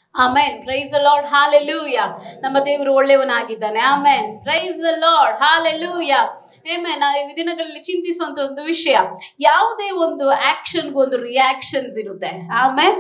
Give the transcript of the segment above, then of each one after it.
ಆಮೇನ್ praise Lord hallelujah ನಮ್ಮ ದೇವರು ಒಳ್ಳೆಯವನಾಗಿದ್ದಾನೆ amen praise Lord hallelujah amen ನಾವು ಈ ದಿನಗಳಲ್ಲಿ ಚಿಂತಿಸುವಂತ ಒಂದು ವಿಷಯ ಯಾವುದೇ ಒಂದು ಆಕ್ಷನ್ಗೂ ಒಂದು ರಿಯಾಕ್ಷನ್ಸ್ ಇರುತ್ತೆ ಆಮೇಲೆ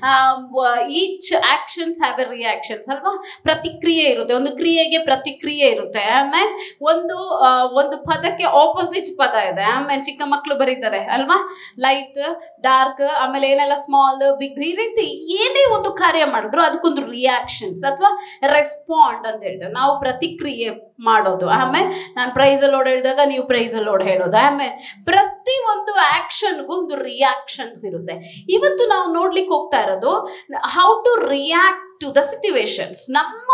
each actions have a reactions ಅಲ್ವಾ ಪ್ರತಿಕ್ರಿಯೆ ಇರುತ್ತೆ ಒಂದು ಕ್ರಿಯೆಗೆ ಪ್ರತಿಕ್ರಿಯೆ ಇರುತ್ತೆ ಆಮೇಲೆ ಒಂದು ಆ, ಒಂದು ಪದಕ್ಕೆ ಆಪೋಸಿಟ್ ಪದ ಇದೆ ಆಮೇಲೆ ಚಿಕ್ಕ ಮಕ್ಕಳು ಬರೀತಾರೆ ಅಲ್ವಾ ಲೈಟ್ ಡಾರ್ಕ್ ಆಮೇಲೆ ಏನೆಲ್ಲ ಸ್ಮಾಲ್ ಬಿಗ್ ಈ ರೀತಿ ಏನೇ ಒಂದು ಕಾರ್ಯ ಮಾಡಿದ್ರು ಅದಕ್ಕೊಂದು ರಿಯಾಕ್ಷನ್ಸ್ ಅಥವಾ ರೆಸ್ಪಾಂಡ್ ಅಂತ ಹೇಳ್ತೇವೆ ನಾವು ಪ್ರತಿಕ್ರಿಯೆ ಮಾಡೋದು ಆಮೇಲೆ ನಾನು ಪ್ರೈಸ್ ಲೋಡ್ ಹೇಳಿದಾಗ ನೀವು ಪ್ರೈಸ್ ಲೋಡ್ ಹೇಳೋದು ಆಮೇಲೆ ಪ್ರತಿ ಒಂದು ಆಕ್ಷನ್ಗೂ ಒಂದು ರಿಯಾಕ್ಷನ್ಸ್ ಇರುತ್ತೆ ಇವತ್ತು ನಾವು ನೋಡ್ಲಿಕ್ಕೆ ಹೋಗ್ತಾ ಇರೋದು how to react to the situations ನಮ್ಮ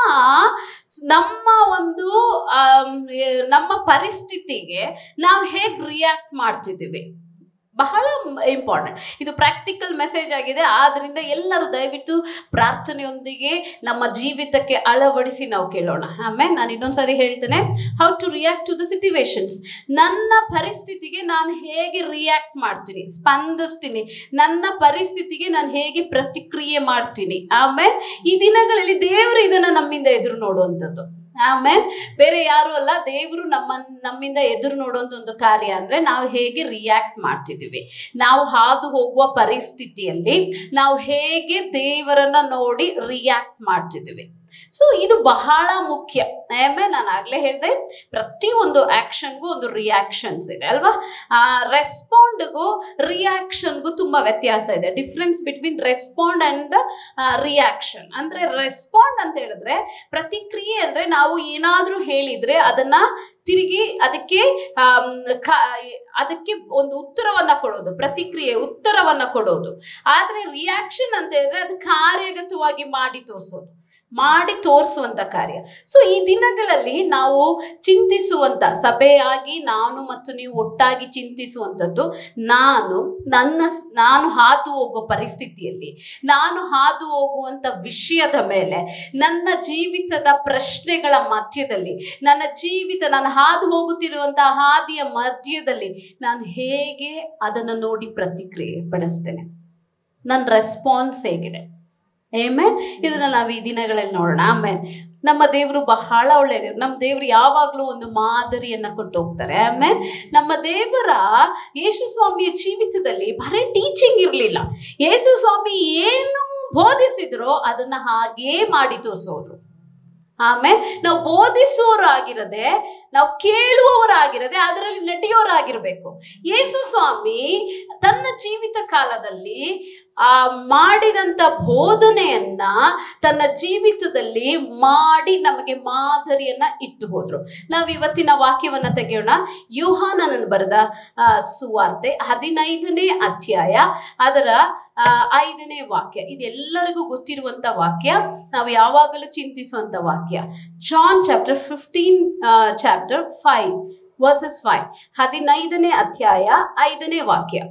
ನಮ್ಮ ಒಂದು ಆಮ್, ಏ- ನಮ್ಮ ಪರಿಸ್ಥಿತಿಗೆ ನಾವು ಹೇಗೆ ರಿಯಾಕ್ಟ್ ಮಾಡ್ತಿದ್ದೀವಿ ಬಹಳ ಇಂಪಾರ್ಟೆಂಟ್ ಇದು ಪ್ರಾಕ್ಟಿಕಲ್ ಮೆಸೇಜ್ ಆಗಿದೆ ಆದ್ರಿಂದ ಎಲ್ಲರೂ ದಯವಿಟ್ಟು ಪ್ರಾರ್ಥನೆಯೊಂದಿಗೆ ನಮ್ಮ ಜೀವಿತಕ್ಕೆ ಅಳವಡಿಸಿ ನಾವು ಕೇಳೋಣ ಆಮೇಲೆ ನಾನು ಇನ್ನೊಂದ್ಸರಿ ಹೇಳ್ತೇನೆ how to react to the situations ನನ್ನ ಪರಿಸ್ಥಿತಿಗೆ ನಾನು ಹೇಗೆ ರಿಯಾಕ್ಟ್ ಮಾಡ್ತೀನಿ ಸ್ಪಂದಿಸ್ತೀನಿ ನನ್ನ ಪರಿಸ್ಥಿತಿಗೆ ನಾನು ಹೇಗೆ ಪ್ರತಿಕ್ರಿಯೆ ಮಾಡ್ತೀನಿ ಆಮೇಲೆ ಈ ದಿನಗಳಲ್ಲಿ ದೇವರು ಇದನ್ನ ನಮ್ಮಿಂದ ಎದುರು ನೋಡುವಂಥದ್ದು ಆಮೇಲೆ ಬೇರೆ ಯಾರು ಅಲ್ಲ ದೇವರು ನಮ್ಮ ನಮ್ಮಿಂದ ಎದುರು ನೋಡುವಂತ ಒಂದು ಕಾರ್ಯ ಅಂದ್ರೆ ನಾವು ಹೇಗೆ ರಿಯಾಕ್ಟ್ ಮಾಡ್ತಿದ್ದೀವಿ ನಾವು ಹಾದು ಹೋಗುವ ಪರಿಸ್ಥಿತಿಯಲ್ಲಿ ನಾವು ಹೇಗೆ ದೇವರನ್ನ ನೋಡಿ ರಿಯಾಕ್ಟ್ ಮಾಡ್ತಿದ್ದೀವಿ ಸೊ ಇದು ಬಹಳ ಮುಖ್ಯ ಆಮೇಲೆ ನಾನು ಆಗ್ಲೇ ಹೇಳಿದೆ ಪ್ರತಿಯೊಂದು ಆಕ್ಷನ್ಗೂ ಒಂದು ರಿಯಾಕ್ಷನ್ಸ್ ಇದೆ ಅಲ್ವಾ ಆ ರೆಸ್ಪಾಂಡ್ಗೂ ರಿಯಾಕ್ಷನ್ಗೂ ತುಂಬಾ ವ್ಯತ್ಯಾಸ ಇದೆ difference between respond and reaction ಅಂದ್ರೆ ರೆಸ್ಪಾಂಡ್ ಅಂತ ಹೇಳಿದ್ರೆ ಪ್ರತಿಕ್ರಿಯೆ ಅಂದ್ರೆ ನಾವು ಏನಾದ್ರೂ ಹೇಳಿದ್ರೆ ಅದನ್ನ ತಿರುಗಿ ಅದಕ್ಕೆ ಆಮ್, ಕ- ಅದಕ್ಕೆ ಒಂದು ಉತ್ತರವನ್ನ ಕೊಡೋದು ಪ್ರತಿಕ್ರಿಯೆ ಉತ್ತರವನ್ನ ಕೊಡೋದು ಆದ್ರೆ ರಿಯಾಕ್ಷನ್ ಅಂತ ಹೇಳಿದ್ರೆ ಅದು ಕಾರ್ಯಗತವಾಗಿ ಮಾಡಿ ತೋರಿಸೋದು ಮಾಡಿ ತೋರಿಸುವಂತ ಕಾರ್ಯ ಸೊ ಈ ದಿನಗಳಲ್ಲಿ ನಾವು ಚಿಂತಿಸುವಂತ ಸಭೆಯಾಗಿ ನಾನು ಮತ್ತು ನೀವು ಒಟ್ಟಾಗಿ ಚಿಂತಿಸುವಂಥದ್ದು ನಾನು ನನ್ನ ಸ್- ನಾನು ಹಾದು ಹೋಗೋ ಪರಿಸ್ಥಿತಿಯಲ್ಲಿ ನಾನು ಹಾದು ಹೋಗುವಂತ ವಿಷಯದ ಮೇಲೆ ನನ್ನ ಜೀವಿತದ ಪ್ರಶ್ನೆಗಳ ಮಧ್ಯದಲ್ಲಿ ನನ್ನ ಜೀವಿತ ನಾನು ಹಾದು ಹೋಗುತ್ತಿರುವಂತಹ ಹಾದಿಯ ಮಧ್ಯದಲ್ಲಿ ನಾನು ಹೇಗೆ ಅದನ್ನು ನೋಡಿ ಪ್ರತಿಕ್ರಿಯೆ ಪಡಿಸ್ತೇನೆ ನನ್ನ ರೆಸ್ಪಾನ್ಸ್ ಹೇಗಿದೆ ಆಮೇಲೆ ಇದನ್ನ ನಾವು ಈ ದಿನಗಳಲ್ಲಿ ನೋಡೋಣ ಆಮೇಲೆ ನಮ್ಮ ದೇವರು ಬಹಳ ಒಳ್ಳೆಯ ದೇವ್ರು ನಮ್ಮ ದೇವರು ಯಾವಾಗಲೂ ಒಂದು ಮಾದರಿಯನ್ನ ಕೊಟ್ಟು ಹೋಗ್ತಾರೆ ಆಮೇಲೆ ನಮ್ಮ ದೇವರ ಯೇಸು ಸ್ವಾಮಿಯ ಜೀವಿತದಲ್ಲಿ ಬರೀ ಟೀಚಿಂಗ್ ಇರಲಿಲ್ಲ ಯೇಸು ಸ್ವಾಮಿ ಏನು ಬೋಧಿಸಿದ್ರೋ ಅದನ್ನ ಹಾಗೇ ಮಾಡಿ ತೋರಿಸೋರು ಆಮೇಲೆ ನಾವು ಬೋಧಿಸುವವರಾಗಿರದೆ ನಾವು ಕೇಳುವವರಾಗಿರದೆ ಅದರಲ್ಲಿ ನಡೆಯೋರಾಗಿರ್ಬೇಕು ಯೇಸು ಸ್ವಾಮಿ ತನ್ನ ಜೀವಿತ ಕಾಲದಲ್ಲಿ ಆ ಮಾಡಿದಂತ ಬೋಧನೆಯನ್ನ ತನ್ನ ಜೀವಿತದಲ್ಲಿ ಮಾಡಿ ನಮಗೆ ಮಾದರಿಯನ್ನ ಇಟ್ಟು ಹೋದ್ರು ನಾವು ಇವತ್ತಿನ ವಾಕ್ಯವನ್ನ ತೆಗೆಯೋಣ ಯುಹಾನನನ್ನು ಬರೆದ ಆ, ಸುವಾರ್ತೆ ಹದಿನೈದನೇ ಅಧ್ಯಾಯ ಅದರ ಆ, ಐದನೇ ವಾಕ್ಯ ಇದೆಲ್ಲರಿಗೂ ಗೊತ್ತಿರುವಂತ ವಾಕ್ಯ ನಾವು ಯಾವಾಗಲೂ ಚಿಂತಿಸುವಂತ ವಾಕ್ಯ John chapter fifteen chapter five verses five ಹದಿನೈದನೇ ಅಧ್ಯಾಯ ಐದನೇ ವಾಕ್ಯ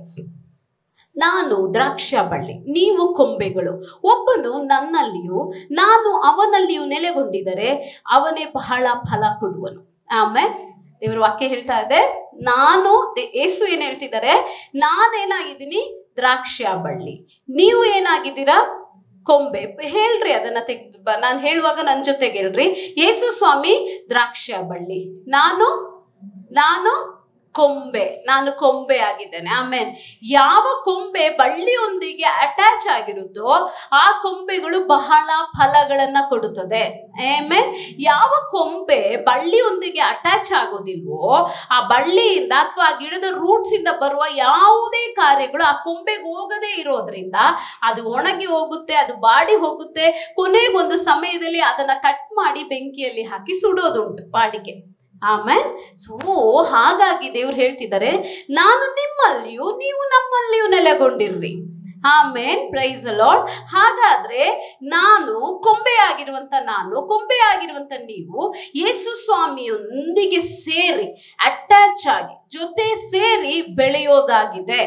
ನಾನು ದ್ರಾಕ್ಷ ಬಳ್ಳಿ ನೀವು ಕೊಂಬೆಗಳು ಒಬ್ಬನು ನನ್ನಲ್ಲಿಯೂ ನಾನು ಅವನಲ್ಲಿಯೂ ನೆಲೆಗೊಂಡಿದ್ದರೆ ಅವನೇ ಬಹಳ ಫಲ ಕೊಡುವನು ಆಮೇಲೆ ದೇವರ ವಾಕ್ಯ ಹೇಳ್ತಾ ಇದೆ ನಾನು ದೇ- ಯೇಸು ಏನ್ ಹೇಳ್ತಿದ್ದಾರೆ ನಾನೇನಾಗಿದ್ದೀನಿ ದ್ರಾಕ್ಷ ಬಳ್ಳಿ ನೀವು ಏನಾಗಿದ್ದೀರಾ ಕೊಂಬೆ ಹೇಳ್ರಿ ಅದನ್ನ ತೆಗೆದು ನಾನು ಹೇಳುವಾಗ ನನ್ನ ಜೊತೆಗೆ ಹೇಳ್ರಿ ಯೇಸು ಸ್ವಾಮಿ ದ್ರಾಕ್ಷ ಬಳ್ಳಿ ನಾನು ನಾನು ಕೊಂಬೆ ನಾನು ಕೊಂಬೆ ಆಗಿದ್ದೇನೆ ಆಮೇಲೆ ಯಾವ ಕೊಂಬೆ ಬಳ್ಳಿಯೊಂದಿಗೆ ಅಟ್ಯಾಚ್ ಆಗಿರುತ್ತೋ ಆ ಕೊಂಬೆಗಳು ಬಹಳ ಫಲಗಳನ್ನ ಕೊಡುತ್ತದೆ ಆಮೇಲೆ ಯಾವ ಕೊಂಬೆ ಬಳ್ಳಿಯೊಂದಿಗೆ ಅಟ್ಯಾಚ್ ಆಗೋದಿಲ್ವೋ ಆ ಬಳ್ಳಿಯಿಂದ ಅಥವಾ ಆ ಗಿಡದ ರೂಟ್ಸ್ ಇಂದ ಬರುವ ಯಾವುದೇ ಕಾರ್ಯಗಳು ಆ ಕೊಂಬೆಗೆ ಹೋಗದೇ ಇರೋದ್ರಿಂದ ಅದು ಒಣಗಿ ಹೋಗುತ್ತೆ ಅದು ಬಾಡಿ ಹೋಗುತ್ತೆ ಕೊನೆಗೊಂದು ಸಮಯದಲ್ಲಿ ಅದನ್ನ ಕಟ್ ಮಾಡಿ ಬೆಂಕಿಯಲ್ಲಿ ಹಾಕಿ ಸುಡೋದುಂಟು ಬಾಡಿಗೆ ಆಮೇಲೆ ಸೊ ಹಾಗಾಗಿ ದೇವ್ರು ಹೇಳ್ತಿದ್ದಾರೆ ನಾನು ನಿಮ್ಮಲ್ಲಿಯೂ ನೀವು ನಮ್ಮಲ್ಲಿಯೂ ನೆಲೆಗೊಂಡಿರ್ರಿ ಆಮೇನ್ ಪ್ರೈಸ್ ಲಾರ್ಡ್ ಹಾಗಾದ್ರೆ ನಾನು ಕೊಂಬೆ ಆಗಿರುವಂತ ನಾನು ಕೊಂಬೆ ಆಗಿರುವಂತ ನೀವು ಯೇಸು ಸ್ವಾಮಿಯೊಂದಿಗೆ ಸೇರಿ ಅಟ್ಯಾಚ್ ಆಗಿ ಜೊತೆ ಸೇರಿ ಬೆಳೆಯೋದಾಗಿದೆ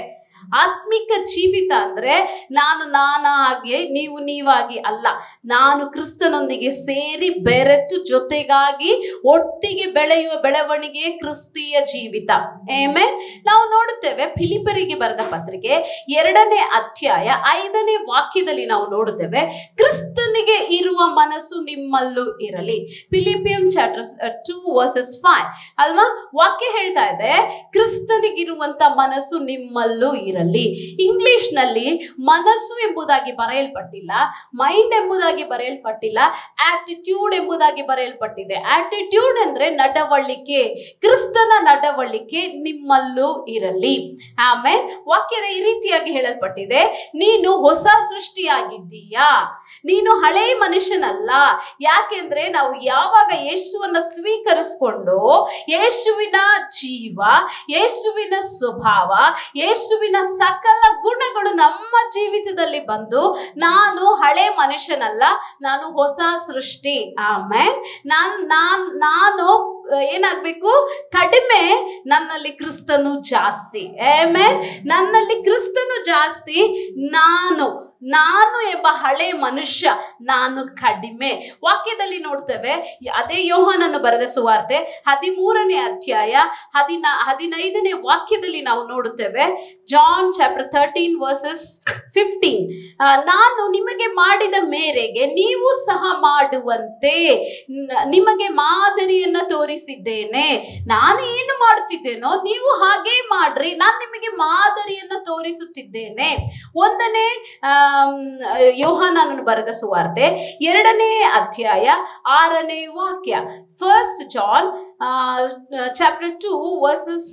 ಆತ್ಮಿಕ ಜೀವಿತ ಅಂದ್ರೆ ನಾನು ನಾನಾಗಿ ನೀವು ನೀವಾಗಿ ಅಲ್ಲ ನಾನು ಕ್ರಿಸ್ತನೊಂದಿಗೆ ಸೇರಿ ಬೆರೆತು ಜೊತೆಗಾಗಿ ಒಟ್ಟಿಗೆ ಬೆಳೆಯುವ ಬೆಳವಣಿಗೆ ಕ್ರಿಸ್ತೀಯ ಜೀವಿತ ಏಮೆ ನಾವು ನೋಡುತ್ತೇವೆ ಫಿಲಿಪರಿಗೆ ಬರೆದ ಪತ್ರಿಕೆ ಎರಡನೇ ಅಧ್ಯಾಯ ಐದನೇ ವಾಕ್ಯದಲ್ಲಿ ನಾವು ನೋಡುತ್ತೇವೆ ಕ್ರಿಸ್ತನಿಗೆ ಇರುವ ಮನಸ್ಸು ನಿಮ್ಮಲ್ಲೂ ಇರಲಿ Philippians chapter two verses five ಅಲ್ವಾ ವಾಕ್ಯ ಹೇಳ್ತಾ ಇದೆ ಕ್ರಿಸ್ತನಿಗಿರುವಂತ ಮನಸ್ಸು ನಿಮ್ಮಲ್ಲೂ ಇರಲಿ ಇಂಗ್ಲಿಷ್ ನಲ್ಲಿ ಮನಸ್ಸು ಎಂಬುದಾಗಿ ಬರೆಯಲ್ಪಟ್ಟಿಲ್ಲ ಮೈಂಡ್ ಎಂಬುದಾಗಿ ಬರೆಯಲ್ಪಟ್ಟಿಲ್ಲ ಆಟಿಟ್ಯೂಡ್ ಎಂಬುದಾಗಿ ಬರೆಯಲ್ಪಟ್ಟಿದೆ ಆಟಿಟ್ಯೂಡ್ ಅಂದ್ರೆ ನಡವಳಿಕೆ ಕ್ರಿಸ್ತನ ನಡವಳಿಕೆ ನಿಮ್ಮಲ್ಲೂ ಇರಲಿ ಆಮೇಲೆ ವಾಕ್ಯದ ಈ ರೀತಿಯಾಗಿ ಹೇಳಲ್ಪಟ್ಟಿದೆ ನೀನು ಹೊಸ ಸೃಷ್ಟಿಯಾಗಿದ್ದೀಯಾ ನೀನು ಹಳೆ ಮನುಷ್ಯನಲ್ಲ ಯಾಕೆಂದ್ರೆ ನಾವು ಯಾವಾಗ ಯೇಸುವನ್ನ ಸ್ವೀಕರಿಸ್ಕೊಂಡು ಯೇಸುವಿನ ಜೀವ ಯೇಸುವಿನ ಸ್ವಭಾವ ಯೇಸುವಿನ ಸಕಲ ಗುಣಗಳು ನಮ್ಮ ಜೀವಿತದಲ್ಲಿ ಬಂದು ನಾನು ಹಳೆ ಮನುಷ್ಯನಲ್ಲ ನಾನು ಹೊಸ ಸೃಷ್ಟಿ ಆಮೇಲೆ ನಾನ್ ನಾನ್ ನಾನು ಏನಾಗ್ಬೇಕು ಕಡಿಮೆ ನನ್ನಲ್ಲಿ ಕ್ರಿಸ್ತನು ಜಾಸ್ತಿ ಆಮೇಲೆ ನನ್ನಲ್ಲಿ ಕ್ರಿಸ್ತನು ಜಾಸ್ತಿ ನಾನು ನಾನು ಎಂಬ ಹಳೆ ಮನುಷ್ಯ ನಾನು ಕಡಿಮೆ ವಾಕ್ಯದಲ್ಲಿ ನೋಡ್ತೇವೆ ಅದೇ ಯೋಹಾನನ್ನು ಬರೆದ ಸುವಾರ್ತೆ ಹದಿಮೂರನೇ ಅಧ್ಯಾಯ ಹದಿನಾ ಹದಿನೈದನೇ ವಾಕ್ಯದಲ್ಲಿ ನಾವು ನೋಡುತ್ತೇವೆ John chapter thirteen verses fifteen ನಾನು ನಿಮಗೆ ಮಾಡಿದ ಮೇರೆಗೆ ನೀವು ಸಹ ಮಾಡುವಂತೆ ನ- ನಿಮಗೆ ಮಾದರಿಯನ್ನ ತೋರಿಸಿದ್ದೇನೆ ನಾನು ಏನು ಮಾಡುತ್ತಿದ್ದೇನೋ ನೀವು ಹಾಗೆ ಮಾಡ್ರಿ ನಾನು ನಿಮಗೆ ಮಾದರಿಯನ್ನ ತೋರಿಸುತ್ತಿದ್ದೇನೆ ಒಂದನೇ ಆಮ್, ಯೋಹಾನನು ಬರೆದ ಸುವಾರ್ತೆ ಎರಡನೇ ಅಧ್ಯಾಯ ಆರನೇ ವಾಕ್ಯ first John chapter two verses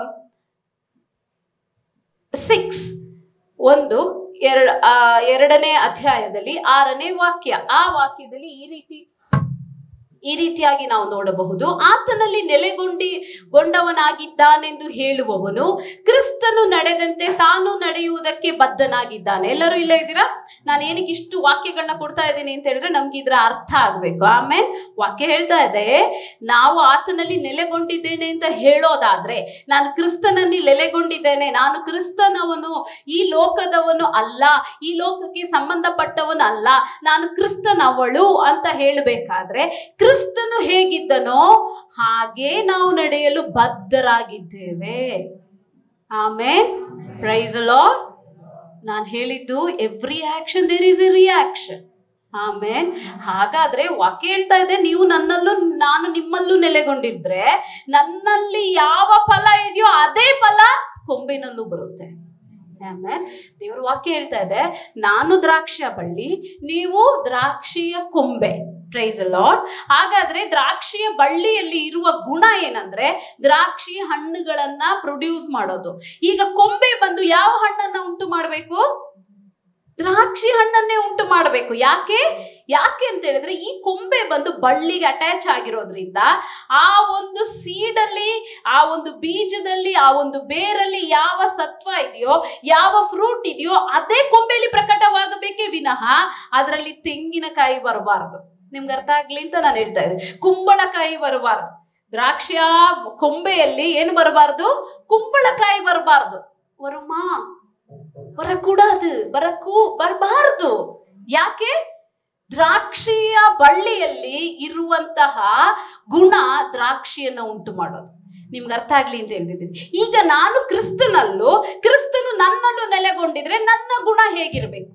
six ಒಂದು ಎರಡ ಆ, ಎರಡನೇ ಅಧ್ಯಾಯದಲ್ಲಿ ಆರನೇ ವಾಕ್ಯ ಆ ವಾಕ್ಯದಲ್ಲಿ ಈ ರೀತಿ ಈ ರೀತಿಯಾಗಿ ನಾವು ನೋಡಬಹುದು ಆತನಲ್ಲಿ ನೆಲೆಗೊಂಡಿ ಗೊಂಡವನಾಗಿದ್ದಾನೆಂದು ಹೇಳುವವನು ಕ್ರಿಸ್ತನು ನಡೆದಂತೆ ತಾನು ನಡೆಯುವುದಕ್ಕೆ ಬದ್ಧನಾಗಿದ್ದಾನೆ ಎಲ್ಲರೂ ಇಲ್ಲ ಇದ್ದೀರಾ ನಾನು ಏನಕ್ಕೆ ಇಷ್ಟು ವಾಕ್ಯಗಳನ್ನ ಕೊಡ್ತಾ ಇದ್ದೀನಿ ಅಂತ ಹೇಳಿದ್ರೆ ನಮ್ಗೆ ಇದರ ಅರ್ಥ ಆಗ್ಬೇಕು ಆಮೇಲೆ ವಾಕ್ಯ ಹೇಳ್ತಾ ಇದೆ ನಾವು ಆತನಲ್ಲಿ ನೆಲೆಗೊಂಡಿದ್ದೇನೆ ಅಂತ ಹೇಳೋದಾದ್ರೆ ನಾನು ಕ್ರಿಸ್ತನಲ್ಲಿ ನೆಲೆಗೊಂಡಿದ್ದೇನೆ ನಾನು ಕ್ರಿಸ್ತನವನು ಈ ಲೋಕದವನು ಅಲ್ಲ ಈ ಲೋಕಕ್ಕೆ ಸಂಬಂಧಪಟ್ಟವನು ಅಲ್ಲ ನಾನು ಕ್ರಿಸ್ತನವಳು ಅಂತ ಹೇಳಬೇಕಾದ್ರೆ ಕ್ರಿಸ್ತನು ಹೇಗಿದ್ದನೋ ಹಾಗೆ ನಾವು ನಡೆಯಲು ಬದ್ಧರಾಗಿದ್ದೇವೆ ಆಮೇಲೆ ಪ್ರೈಸ್ ಲಾರ್ಡ್ ನಾನು ಹೇಳಿದ್ದು every action there is a reaction ಆಮೇಲೆ ಹಾಗಾದ್ರೆ ವಾಕ್ಯ ಹೇಳ್ತಾ ಇದೆ ನೀವು ನನ್ನಲ್ಲೂ ನಾನು ನಿಮ್ಮಲ್ಲೂ ನೆಲೆಗೊಂಡಿದ್ರೆ ನನ್ನಲ್ಲಿ ಯಾವ ಫಲ ಇದೆಯೋ ಅದೇ ಫಲ ಕೊಂಬಿನಲ್ಲೂ ಬರುತ್ತೆ ಆಮೇಲೆ ದೇವ್ರ ವಾಕ್ಯ ಹೇಳ್ತಾ ಇದೆ ನಾನು ದ್ರಾಕ್ಷಿಯ ಬಳ್ಳಿ ನೀವು ದ್ರಾಕ್ಷಿಯ ಕೊಂಬೆ ಪ್ರೈಸ್ ಲಾರ್ಡ್ ಹಾಗಾದ್ರೆ ದ್ರಾಕ್ಷಿಯ ಬಳ್ಳಿಯಲ್ಲಿ ಇರುವ ಗುಣ ಏನಂದ್ರೆ ದ್ರಾಕ್ಷಿ ಹಣ್ಣುಗಳನ್ನ ಪ್ರೊಡ್ಯೂಸ್ ಮಾಡೋದು ಈಗ ಕೊಂಬೆ ಬಂದು ಯಾವ ಹಣ್ಣನ್ನ ಉಂಟು ಮಾಡಬೇಕು ದ್ರಾಕ್ಷಿ ಹಣ್ಣನ್ನೇ ಉಂಟು ಮಾಡಬೇಕು ಯಾಕೆ ಯಾಕೆ ಅಂತ ಹೇಳಿದ್ರೆ ಈ ಕೊಂಬೆ ಬಂದು ಬಳ್ಳಿಗೆ ಅಟ್ಯಾಚ್ ಆಗಿರೋದ್ರಿಂದ ಆ ಒಂದು ಸೀಡಲ್ಲಿ ಆ ಒಂದು ಬೀಜದಲ್ಲಿ ಆ ಒಂದು ಬೇರಲ್ಲಿ ಯಾವ ಸತ್ವ ಇದೆಯೋ ಯಾವ ಫ್ರೂಟ್ ಇದೆಯೋ ಅದೇ ಕೊಂಬೆಯಲ್ಲಿ ಪ್ರಕಟವಾಗಬೇಕೇ ವಿನಃ ಅದರಲ್ಲಿ ತೆಂಗಿನಕಾಯಿ ಬರಬಾರದು ನಿಮ್ಗೆ ಅರ್ಥ ಆಗ್ಲಿ ಅಂತ ನಾನು ಹೇಳ್ತಾ ಇದ್ದೆ ಕುಂಬಳಕಾಯಿ ಬರಬಾರದು ದ್ರಾಕ್ಷಿಯ ಕೊಂಬೆಯಲ್ಲಿ ಏನು ಬರಬಾರದು ಕುಂಬಳಕಾಯಿ ಬರಬಾರದು ವರುಮಾ ಬರಕೂಡದು ಬರಕೂ ಬರಬಾರದು ಯಾಕೆ ದ್ರಾಕ್ಷಿಯ ಬಳ್ಳಿಯಲ್ಲಿ ಇರುವಂತಹ ಗುಣ ದ್ರಾಕ್ಷಿಯನ್ನ ಉಂಟು ಮಾಡೋದು ನಿಮ್ಗೆ ಅರ್ಥ ಆಗ್ಲಿ ಅಂತ ಹೇಳ್ತಿದ್ದೀನಿ ಈಗ ನಾನು ಕ್ರಿಸ್ತನಲ್ಲೂ ಕ್ರಿಸ್ತನು ನನ್ನಲ್ಲೂ ನೆಲೆಗೊಂಡಿದ್ರೆ ನನ್ನ ಗುಣ ಹೇಗಿರ್ಬೇಕು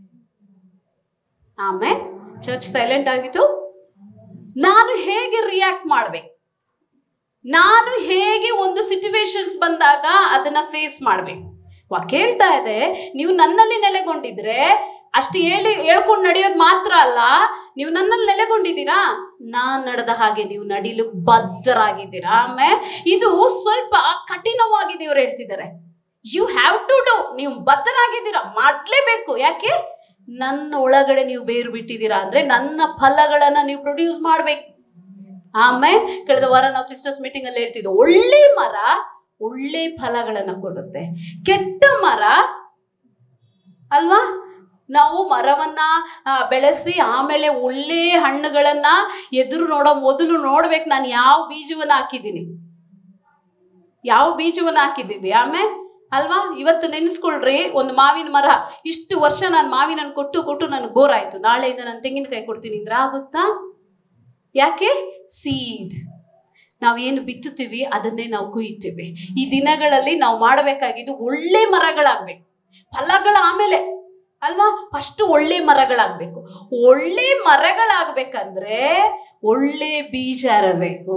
ಆಮೇಲೆ ಚರ್ಚ್ ಸೈಲೆಂಟ್ ಆಗಿತ್ತು ನಾನು ಹೇಗೆ ರಿಯಾಕ್ಟ್ ಮಾಡ್ಬೇಕು ನಾನು ಹೇಗೆ ಒಂದು ಸಿಚುವೇಶನ್ಸ್ ಬಂದಾಗ ಅದನ್ನ ಫೇಸ್ ಮಾಡ್ಬೇಕು ವಾಕ್ಯ ಹೇಳ್ತಾ ಇದೆ ನೀವು ನನ್ನಲ್ಲಿ ನೆಲೆಗೊಂಡಿದ್ರೆ ಅಷ್ಟು ಹೇಳಿ ಹೇಳ್ಕೊಂಡು ನಡೆಯೋದು ಮಾತ್ರ ಅಲ್ಲ ನೀವು ನನ್ನಲ್ಲಿ ನೆಲೆಗೊಂಡಿದ್ದೀರಾ ನಾನ್ ನಡೆದ ಹಾಗೆ ನೀವು ನಡಿಲು ಬದ್ಧರಾಗಿದ್ದೀರಾ ಆಮೇಲೆ ಇದು ಸ್ವಲ್ಪ ಕಠಿಣವಾಗಿದೆ ಇವ್ರು ಹೇಳ್ತಿದ್ದಾರೆ ಯು ಹ್ಯಾವ್ ಟು ಡೂ ನೀವು ಬದ್ಧರಾಗಿದ್ದೀರಾ ಮಾಡ್ಲೇಬೇಕು ಯಾಕೆ ನನ್ನ ಒಳಗಡೆ ನೀವು ಬೇರು ಬಿಟ್ಟಿದ್ದೀರಾ ಅಂದ್ರೆ ನನ್ನ ಫಲಗಳನ್ನ ನೀವು ಪ್ರೊಡ್ಯೂಸ್ ಮಾಡ್ಬೇಕು ಆಮೇಲೆ ಕಳೆದ ವಾರ ನಾವು ಸಿಸ್ಟರ್ಸ್ ಮೀಟಿಂಗ್ ಅಲ್ಲಿ ಹೇಳ್ತಿದ್ವು ಒಳ್ಳೆ ಮರ ಒಳ್ಳೆ ಫಲಗಳನ್ನ ಕೊಡುತ್ತೆ ಕೆಟ್ಟ ಮರ ಅಲ್ವಾ ನಾವು ಮರವನ್ನ ಆ, ಬೆಳೆಸಿ ಆಮೇಲೆ ಒಳ್ಳೆ ಹಣ್ಣುಗಳನ್ನ ಎದುರು ನೋಡೋ ಮೊದಲು ನೋಡ್ಬೇಕು ನಾನು ಯಾವ ಬೀಜವನ್ನ ಹಾಕಿದ್ದೀನಿ ಯಾವ ಬೀಜವನ್ನ ಹಾಕಿದ್ದೀವಿ ಆಮೇಲೆ ಅಲ್ವಾ ಇವತ್ತು ನೆನೆಸ್ಕೊಳ್ರಿ ಒಂದು ಮಾವಿನ ಮರ ಇಷ್ಟು ವರ್ಷ ನಾನು ಮಾವಿನ ಹಣ್ಣು ಕೊಟ್ಟು ಕೊಟ್ಟು ನನಗೆ ಬೋರ್ ಆಯ್ತು ನಾಳೆಯಿಂದ ನಾನು ತೆಂಗಿನಕಾಯಿ ಕೊಡ್ತೀನಿ ಅಂದ್ರೆ ಆಗುತ್ತಾ ಯಾಕೆ ಸೀಡ್ ನಾವೇನು ಬಿತ್ತುತ್ತೀವಿ ಅದನ್ನೇ ನಾವು ಕುಯ್ತೀವಿ ಈ ದಿನಗಳಲ್ಲಿ ನಾವು ಮಾಡಬೇಕಾಗಿದ್ದು ಒಳ್ಳೆ ಮರಗಳಾಗ್ಬೇಕು ಫಲಗಳ ಆಮೇಲೆ ಅಲ್ವಾ ಫಸ್ಟ್ ಒಳ್ಳೆ ಮರಗಳಾಗ್ಬೇಕು ಒಳ್ಳೆ ಮರಗಳಾಗ್ಬೇಕಂದ್ರೆ ಒಳ್ಳೆ ಬೀಜ ಇರಬೇಕು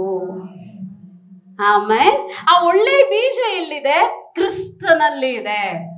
ಆಮೇಲೆ ಆ ಒಳ್ಳೆ ಬೀಜ ಎಲ್ಲಿದೆ ಕ್ರಿಸ್ತನಲ್ಲಿ ಇದೆ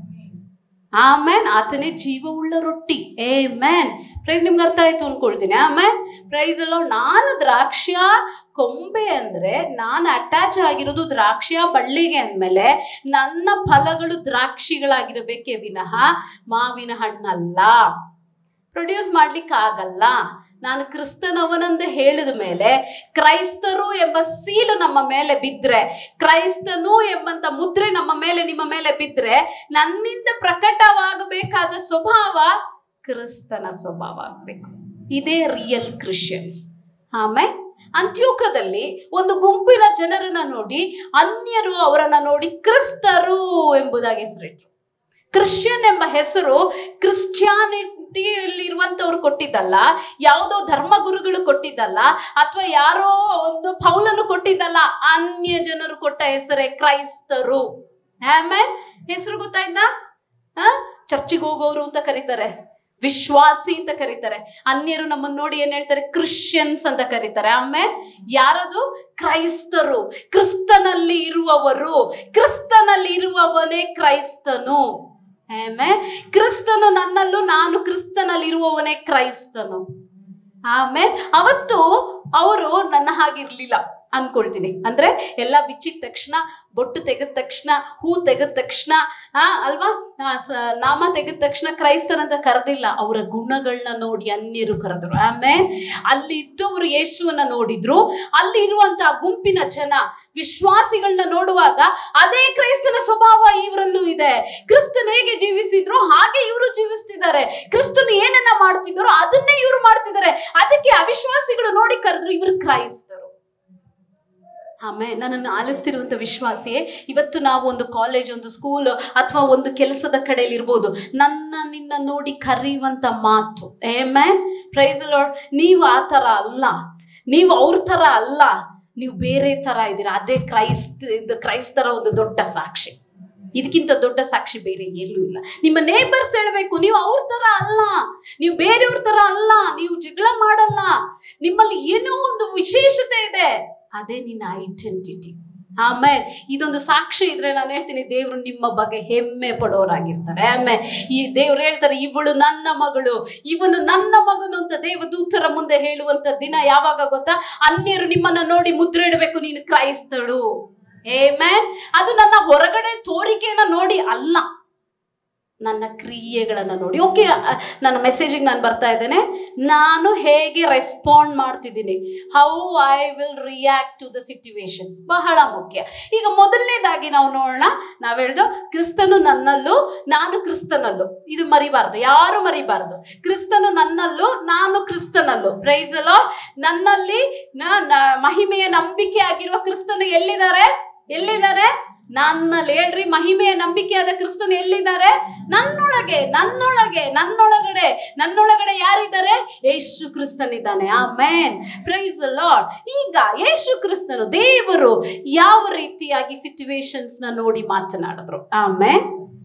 ಆಮೇನ್ ಆತನೇ ಜೀವವುಳ್ಳ ರೊಟ್ಟಿ ಏ ಮ್ಯಾನ್ ಪ್ರೈಸ್ ನಿಮ್ಗೆ ಅರ್ಥ ಆಯ್ತು ಅನ್ಕೊಳ್ತೀನಿ ಆಮೇನ್ ಪ್ರೈಸ್ ಅಲ್ಲ ನಾನು ದ್ರಾಕ್ಷಿಯ ಕೊಂಬೆ ಅಂದ್ರೆ ನಾನು ಅಟ್ಯಾಚ್ ಆಗಿರೋದು ದ್ರಾಕ್ಷಿಯ ಬಳ್ಳಿಗೆ ಅಂದ್ಮೇಲೆ ನನ್ನ ಫಲಗಳು ದ್ರಾಕ್ಷಿಗಳಾಗಿರಬೇಕೇ ವಿನಃ ಮಾವಿನ ಹಣ್ಣಲ್ಲ ಪ್ರೊಡ್ಯೂಸ್ ಮಾಡ್ಲಿಕ್ಕೆ ಆಗಲ್ಲ ನಾನು ಕ್ರಿಸ್ತನವನಂದ ಹೇಳಿದ ಮೇಲೆ ಕ್ರೈಸ್ತರು ಎಂಬ ಸೀಲು ನಮ್ಮ ಮೇಲೆ ಬಿದ್ರೆ ಕ್ರೈಸ್ತನು ಎಂಬಂತ ಮುದ್ರೆ ನಮ್ಮ ಮೇಲೆ ನಿಮ್ಮ ಮೇಲೆ ಬಿದ್ರೆ ನನ್ನಿಂದ ಪ್ರಕಟವಾಗಬೇಕಾದ ಸ್ವಭಾವ ಕ್ರಿಸ್ತನ ಸ್ವಭಾವ ಆಗ್ಬೇಕು ಇದೇ ರಿಯಲ್ ಕ್ರಿಶ್ಚಿಯನ್ಸ್ ಆಮೇಲೆ ಅಂತ್ಯೋಕದಲ್ಲಿ ಒಂದು ಗುಂಪಿನ ಜನರನ್ನ ನೋಡಿ ಅನ್ಯರು ಅವರನ್ನ ನೋಡಿ ಕ್ರಿಸ್ತರು ಎಂಬುದಾಗಿ ಹೆಸರಿಟ್ರು ಕ್ರಿಶ್ಚಿಯನ್ ಎಂಬ ಹೆಸರು ಕ್ರಿಶ್ಚಿಯಾನಿಟಿಯಲ್ಲಿ ಇರುವಂತವ್ರು ಕೊಟ್ಟಿದ್ದಲ್ಲ ಯಾವುದೋ ಧರ್ಮಗುರುಗಳು ಕೊಟ್ಟಿದ್ದಲ್ಲ ಅಥವಾ ಯಾರೋ ಒಂದು ಪೌಲನು ಕೊಟ್ಟಿದ್ದಲ್ಲ ಅನ್ಯ ಜನರು ಕೊಟ್ಟ ಹೆಸರೇ ಕ್ರೈಸ್ತರು ಆಮೇಲೆ ಹೆಸರು ಗೊತ್ತಾಯ್ತಾ ಆ ಚರ್ಚಿಗೆ ಹೋಗೋರು ಅಂತ ಕರೀತಾರೆ ವಿಶ್ವಾಸಿ ಅಂತ ಕರೀತಾರೆ ಅನ್ಯರು ನಮ್ಮನ್ನ ನೋಡಿ ಏನ್ ಹೇಳ್ತಾರೆ ಕ್ರಿಶ್ಚಿಯನ್ಸ್ ಅಂತ ಕರೀತಾರೆ ಆಮೇಲೆ ಯಾರದು ಕ್ರೈಸ್ತರು ಕ್ರಿಸ್ತನಲ್ಲಿ ಇರುವವರು ಕ್ರಿಸ್ತನಲ್ಲಿ ಇರುವವನೇ ಕ್ರೈಸ್ತನು ಆಮೇಲೆ ಕ್ರಿಸ್ತನು ನನ್ನಲ್ಲೂ ನಾನು ಕ್ರಿಸ್ತನಲ್ಲಿ ಇರುವವನೇ ಕ್ರೈಸ್ತನು ಆಮೇಲೆ ಅವತ್ತು ಅವರು ನನ್ನ ಹಾಗಿರ್ಲಿಲ್ಲ ಅನ್ಕೊಳ್ತೀನಿ ಅಂದ್ರೆ ಎಲ್ಲ ಬಿಚ್ಚಿದ ತಕ್ಷಣ ಬೊಟ್ಟು ತೆಗೆದ ತಕ್ಷಣ ಹೂ ತೆಗೆದ ತಕ್ಷಣ ಆ ಅಲ್ವಾ ಆ, ಸ- ನಾಮ ತೆಗೆದ ತಕ್ಷಣ ಕ್ರೈಸ್ತರಂತ ಕರೆದಿಲ್ಲ ಅವರ ಗುಣಗಳನ್ನ ನೋಡಿ ಅನ್ಯರು ಕರೆದ್ರು ಆಮೇಲೆ ಅಲ್ಲಿ ಇದ್ದವರು ಯೇಸುವನ್ನ ನೋಡಿದ್ರು ಅಲ್ಲಿ ಇರುವಂತಹ ಗುಂಪಿನ ಜನ ವಿಶ್ವಾಸಿಗಳನ್ನ ನೋಡುವಾಗ ಅದೇ ಕ್ರೈಸ್ತನ ಸ್ವಭಾವ ಇವರಲ್ಲೂ ಇದೆ ಕ್ರಿಸ್ತನ್ ಹೇಗೆ ಜೀವಿಸಿದ್ರು ಹಾಗೆ ಇವರು ಜೀವಿಸ್ತಿದ್ದಾರೆ ಕ್ರಿಸ್ತನು ಏನನ್ನ ಮಾಡ್ತಿದ್ದಾರೋ ಅದನ್ನೇ ಇವರು ಮಾಡ್ತಿದ್ದಾರೆ ಅದಕ್ಕೆ ಅವಿಶ್ವಾಸಿಗಳು ನೋಡಿ ಕರೆದ್ರು ಇವರು ಕ್ರೈಸ್ತರು ಆಮೇಲೆ ನನ್ನನ್ನು ಆಲಿಸ್ತಿರುವಂತ ವಿಶ್ವಾಸಿಯೇ ಇವತ್ತು ನಾವು ಒಂದು ಕಾಲೇಜ್ ಒಂದು ಸ್ಕೂಲ್ ಅಥವಾ ಒಂದು ಕೆಲಸದ ಕಡೆಯಲ್ಲಿ ಇರ್ಬೋದು ನನ್ನ ನಿನ್ನ ನೋಡಿ ಕರೆಯುವಂತ ಮಾತು ಏ ಮ್ಯಾನ್ ಪ್ರೈಸ್ ಲಾರ್ಡ್ ನೀವು ಆ ಥರ ಅಲ್ಲ ನೀವು ಅವ್ರ ಥರ ಅಲ್ಲ ನೀವು ಬೇರೆ ಥರ ಇದ್ದೀರಾ ಅದೇ ಕ್ರೈಸ್ತ ಇದು ಕ್ರೈಸ್ತರ ಒಂದು ದೊಡ್ಡ ಸಾಕ್ಷಿ ಇದಕ್ಕಿಂತ ದೊಡ್ಡ ಸಾಕ್ಷಿ ಬೇರೆ ಎಲ್ಲೂ ಇಲ್ಲ ನಿಮ್ಮ ನೇಬರ್ಸ್ ಹೇಳ್ಬೇಕು ನೀವು ಅವ್ರ ತರ ಅಲ್ಲ ನೀವು ಬೇರೆಯವ್ರ ತರ ಅಲ್ಲ ನೀವು ಜಗಳ ಮಾಡಲ್ಲ ನಿಮ್ಮಲ್ಲಿ ಏನೋ ಒಂದು ವಿಶೇಷತೆ ಇದೆ ಅದೇ ನಿನ್ನ ಐಡೆಂಟಿಟಿ ಆಮೇಲೆ ಇದೊಂದು ಸಾಕ್ಷಿ ಇದ್ರೆ ನಾನು ಹೇಳ್ತೀನಿ ದೇವ್ರು ನಿಮ್ಮ ಬಗ್ಗೆ ಹೆಮ್ಮೆ ಪಡೋರಾಗಿರ್ತಾರೆ ಆಮೇಲೆ ಈ ದೇವ್ರು ಹೇಳ್ತಾರೆ ಇವಳು ನನ್ನ ಮಗಳು ಇವನು ನನ್ನ ಮಗನು ಅಂತ ದೇವದೂತರ ಮುಂದೆ ಹೇಳುವಂತ ದಿನ ಯಾವಾಗ ಗೊತ್ತಾ ಅನ್ಯರು ನಿಮ್ಮನ್ನ ನೋಡಿ ಮುದ್ರೆ ಇಡಬೇಕು ನೀನು ಕ್ರೈಸ್ತಳು ಏಮೇನ್ ಅದು ನನ್ನ ಹೊರಗಡೆ ತೋರಿಕೆಯನ್ನ ನೋಡಿ ಅಲ್ಲ ನನ್ನ ಕ್ರಿಯೆಗಳನ್ನ ನೋಡಿ ಓಕೆ ನನ್ನ ಮೆಸೇಜಿಗೆ ನಾನು ಬರ್ತಾ ಇದ್ದೇನೆ ನಾನು ಹೇಗೆ ರೆಸ್ಪಾಂಡ್ ಮಾಡ್ತಿದ್ದೀನಿ how I will react to the situations ಬಹಳ ಮುಖ್ಯ ಈಗ ಮೊದಲನೇದಾಗಿ ನಾವು ನೋಡೋಣ ನಾವು ಹೇಳ್ದು ಕ್ರಿಸ್ತನು ನನ್ನಲ್ಲೂ ನಾನು ಕ್ರಿಸ್ತನಲ್ಲೂ ಇದು ಮರಿಬಾರ್ದು ಯಾರು ಮರಿಬಾರ್ದು ಕ್ರಿಸ್ತನು ನನ್ನಲ್ಲೂ ನಾನು ಕ್ರಿಸ್ತನಲ್ಲೂ ಪ್ರೈಸ್ ಅಲೋ ನನ್ನಲ್ಲಿ ನ- ನ- ಮಹಿಮೆಯ ನಂಬಿಕೆ ಆಗಿರುವ ಕ್ರಿಸ್ತನು ಎಲ್ಲಿದ್ದಾರೆ ಎಲ್ಲಿದ್ದಾರೆ ನನ್ನಲ್ಲಿ ಹೇಳ್ರಿ ಮಹಿಮೆಯ ನಂಬಿಕೆಯಾದ ಕ್ರಿಸ್ತನು ಎಲ್ಲಿದ್ದಾರೆ ನನ್ನೊಳಗೆ ನನ್ನೊಳಗೆ ನನ್ನೊಳಗಡೆ ನನ್ನೊಳಗಡೆ ಯಾರಿದ್ದಾರೆ ಯೇಸು ಕ್ರಿಸ್ತನಿದ್ದಾನೆ ಆ ಮ್ಯಾನ್ ಪ್ರೈಸ್ ಲಾರ್ಡ್ ಈಗ ಯೇಸು ಕ್ರಿಸ್ತನು ದೇವರು ಯಾವ ರೀತಿಯಾಗಿ ಸಿಚುವೇಶನ್ಸ್ ನ ನೋಡಿ ಮಾತನಾಡಿದ್ರು ಆಮೇಲೆ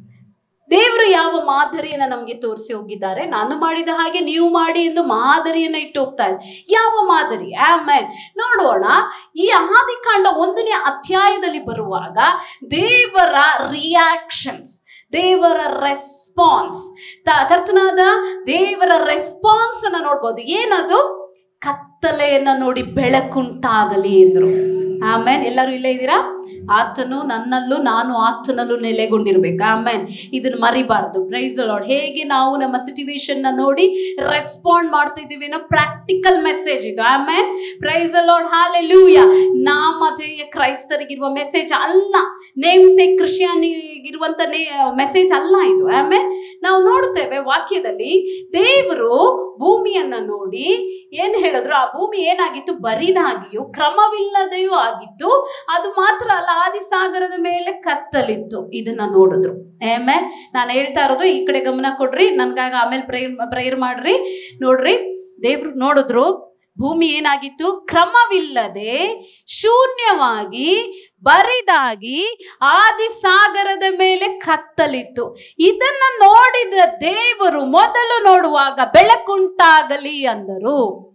ದೇವರು ಯಾವ ಮಾದರಿಯನ್ನ ನಮಗೆ ತೋರಿಸಿ ಹೋಗಿದ್ದಾರೆ ನಾನು ಮಾಡಿದ ಹಾಗೆ ನೀವು ಮಾಡಿ ಎಂದು ಮಾದರಿಯನ್ನ ಇಟ್ಟು ಹೋಗ್ತಾ ಇದೆ ಯಾವ ಮಾದರಿ ಆಮೇಲೆ ನೋಡೋಣ ಈ ಆದಿಕಾಂಡ ಒಂದನೇ ಅಧ್ಯಾಯದಲ್ಲಿ ಬರುವಾಗ ದೇವರ ರಿಯಾಕ್ಷನ್ಸ್ ದೇವರ ರೆಸ್ಪಾನ್ಸ್ ಕರ್ತನಾದ ದೇವರ ರೆಸ್ಪಾನ್ಸ್ ಅನ್ನ ನೋಡ್ಬೋದು ಏನದು ಕತ್ತಲೆಯನ್ನ ನೋಡಿ ಬೆಳಕುಂಟಾಗಲಿ ಎಂದ್ರು ಆಮೇನ್ ಎಲ್ಲರೂ ಇಲ್ಲೇ ಇದ್ದೀರಾ ಆತನು ನನ್ನಲ್ಲೂ ನಾನು ಆತನಲ್ಲೂ ನೆಲೆಗೊಂಡಿರ್ಬೇಕು ಆಮೇನ್ ಇದನ್ನ ಮರಿಬಾರ್ದು ಪ್ರೈಸ್ ಲಾರ್ಡ್ ಹೇಗೆ ನಾವು ನಮ್ಮ ಸಿಚುವೇಶನ್ ನ ನೋಡಿ ರೆಸ್ಪಾಂಡ್ ಮಾಡ್ತಿದ್ದೀವಿ ಅನ್ನೋ ಪ್ರಾಕ್ಟಿಕಲ್ ಮೆಸೇಜ್ ಇದು ಆಮೇನ್ ಪ್ರೈಸ್ ಲಾರ್ಡ್ ಹಾಲೆಲೂಯ ನಾಮಧೇಯ ಕ್ರೈಸ್ತರಿಗಿರುವ ಮೆಸೇಜ್ ಅಲ್ಲ ನೇಮ್ ಸೇ ಕ್ರಿಶ್ಚಿಯಾನಿಗಿರುವಂತ ಮೆಸೇಜ್ ಅಲ್ಲ ಇದು ಆಮೇಲೆ ನಾವು ನೋಡುತ್ತೇವೆ ವಾಕ್ಯದಲ್ಲಿ ದೇವರು ಭೂಮಿಯ ಭೂಮಿಯನ್ನ ನೋಡಿ ಏನ್ ಹೇಳಿದ್ರು ಆ ಭೂಮಿ ಏನಾಗಿತ್ತು ಬರಿದಾಗಿಯೂ ಕ್ರಮವಿಲ್ಲದೆಯೂ ಆಗಿತ್ತು ಅದು ಮಾತ್ರ ಅಲ್ಲ ಆದಿಸಾಗರದ ಮೇಲೆ ಕತ್ತಲಿತ್ತು ಇದನ್ನ ನೋಡಿದ್ರು ಏಮೆ ನಾನು ಹೇಳ್ತಾ ಇರೋದು ಈ ಕಡೆ ಗಮನ ಕೊಡ್ರಿ ನನ್ಗಾಗ ಆಮೇಲೆ ಪ್ರೇಯರ್ ಪ್ರೇಯರ್ ಮಾಡ್ರಿ ನೋಡ್ರಿ ದೇವ್ರು ನೋಡಿದ್ರು ಭೂಮಿ ಏನಾಗಿತ್ತು ಕ್ರಮವಿಲ್ಲದೆ ಶೂನ್ಯವಾಗಿ ಬರಿದಾಗಿ ಆದಿಸಾಗರದ ಮೇಲೆ ಕತ್ತಲಿತ್ತು ಇದನ್ನ ನೋಡಿದ ದೇವರು ಮೊದಲು ನೋಡುವಾಗ ಬೆಳಕುಂಟಾಗಲಿ ಅಂದರು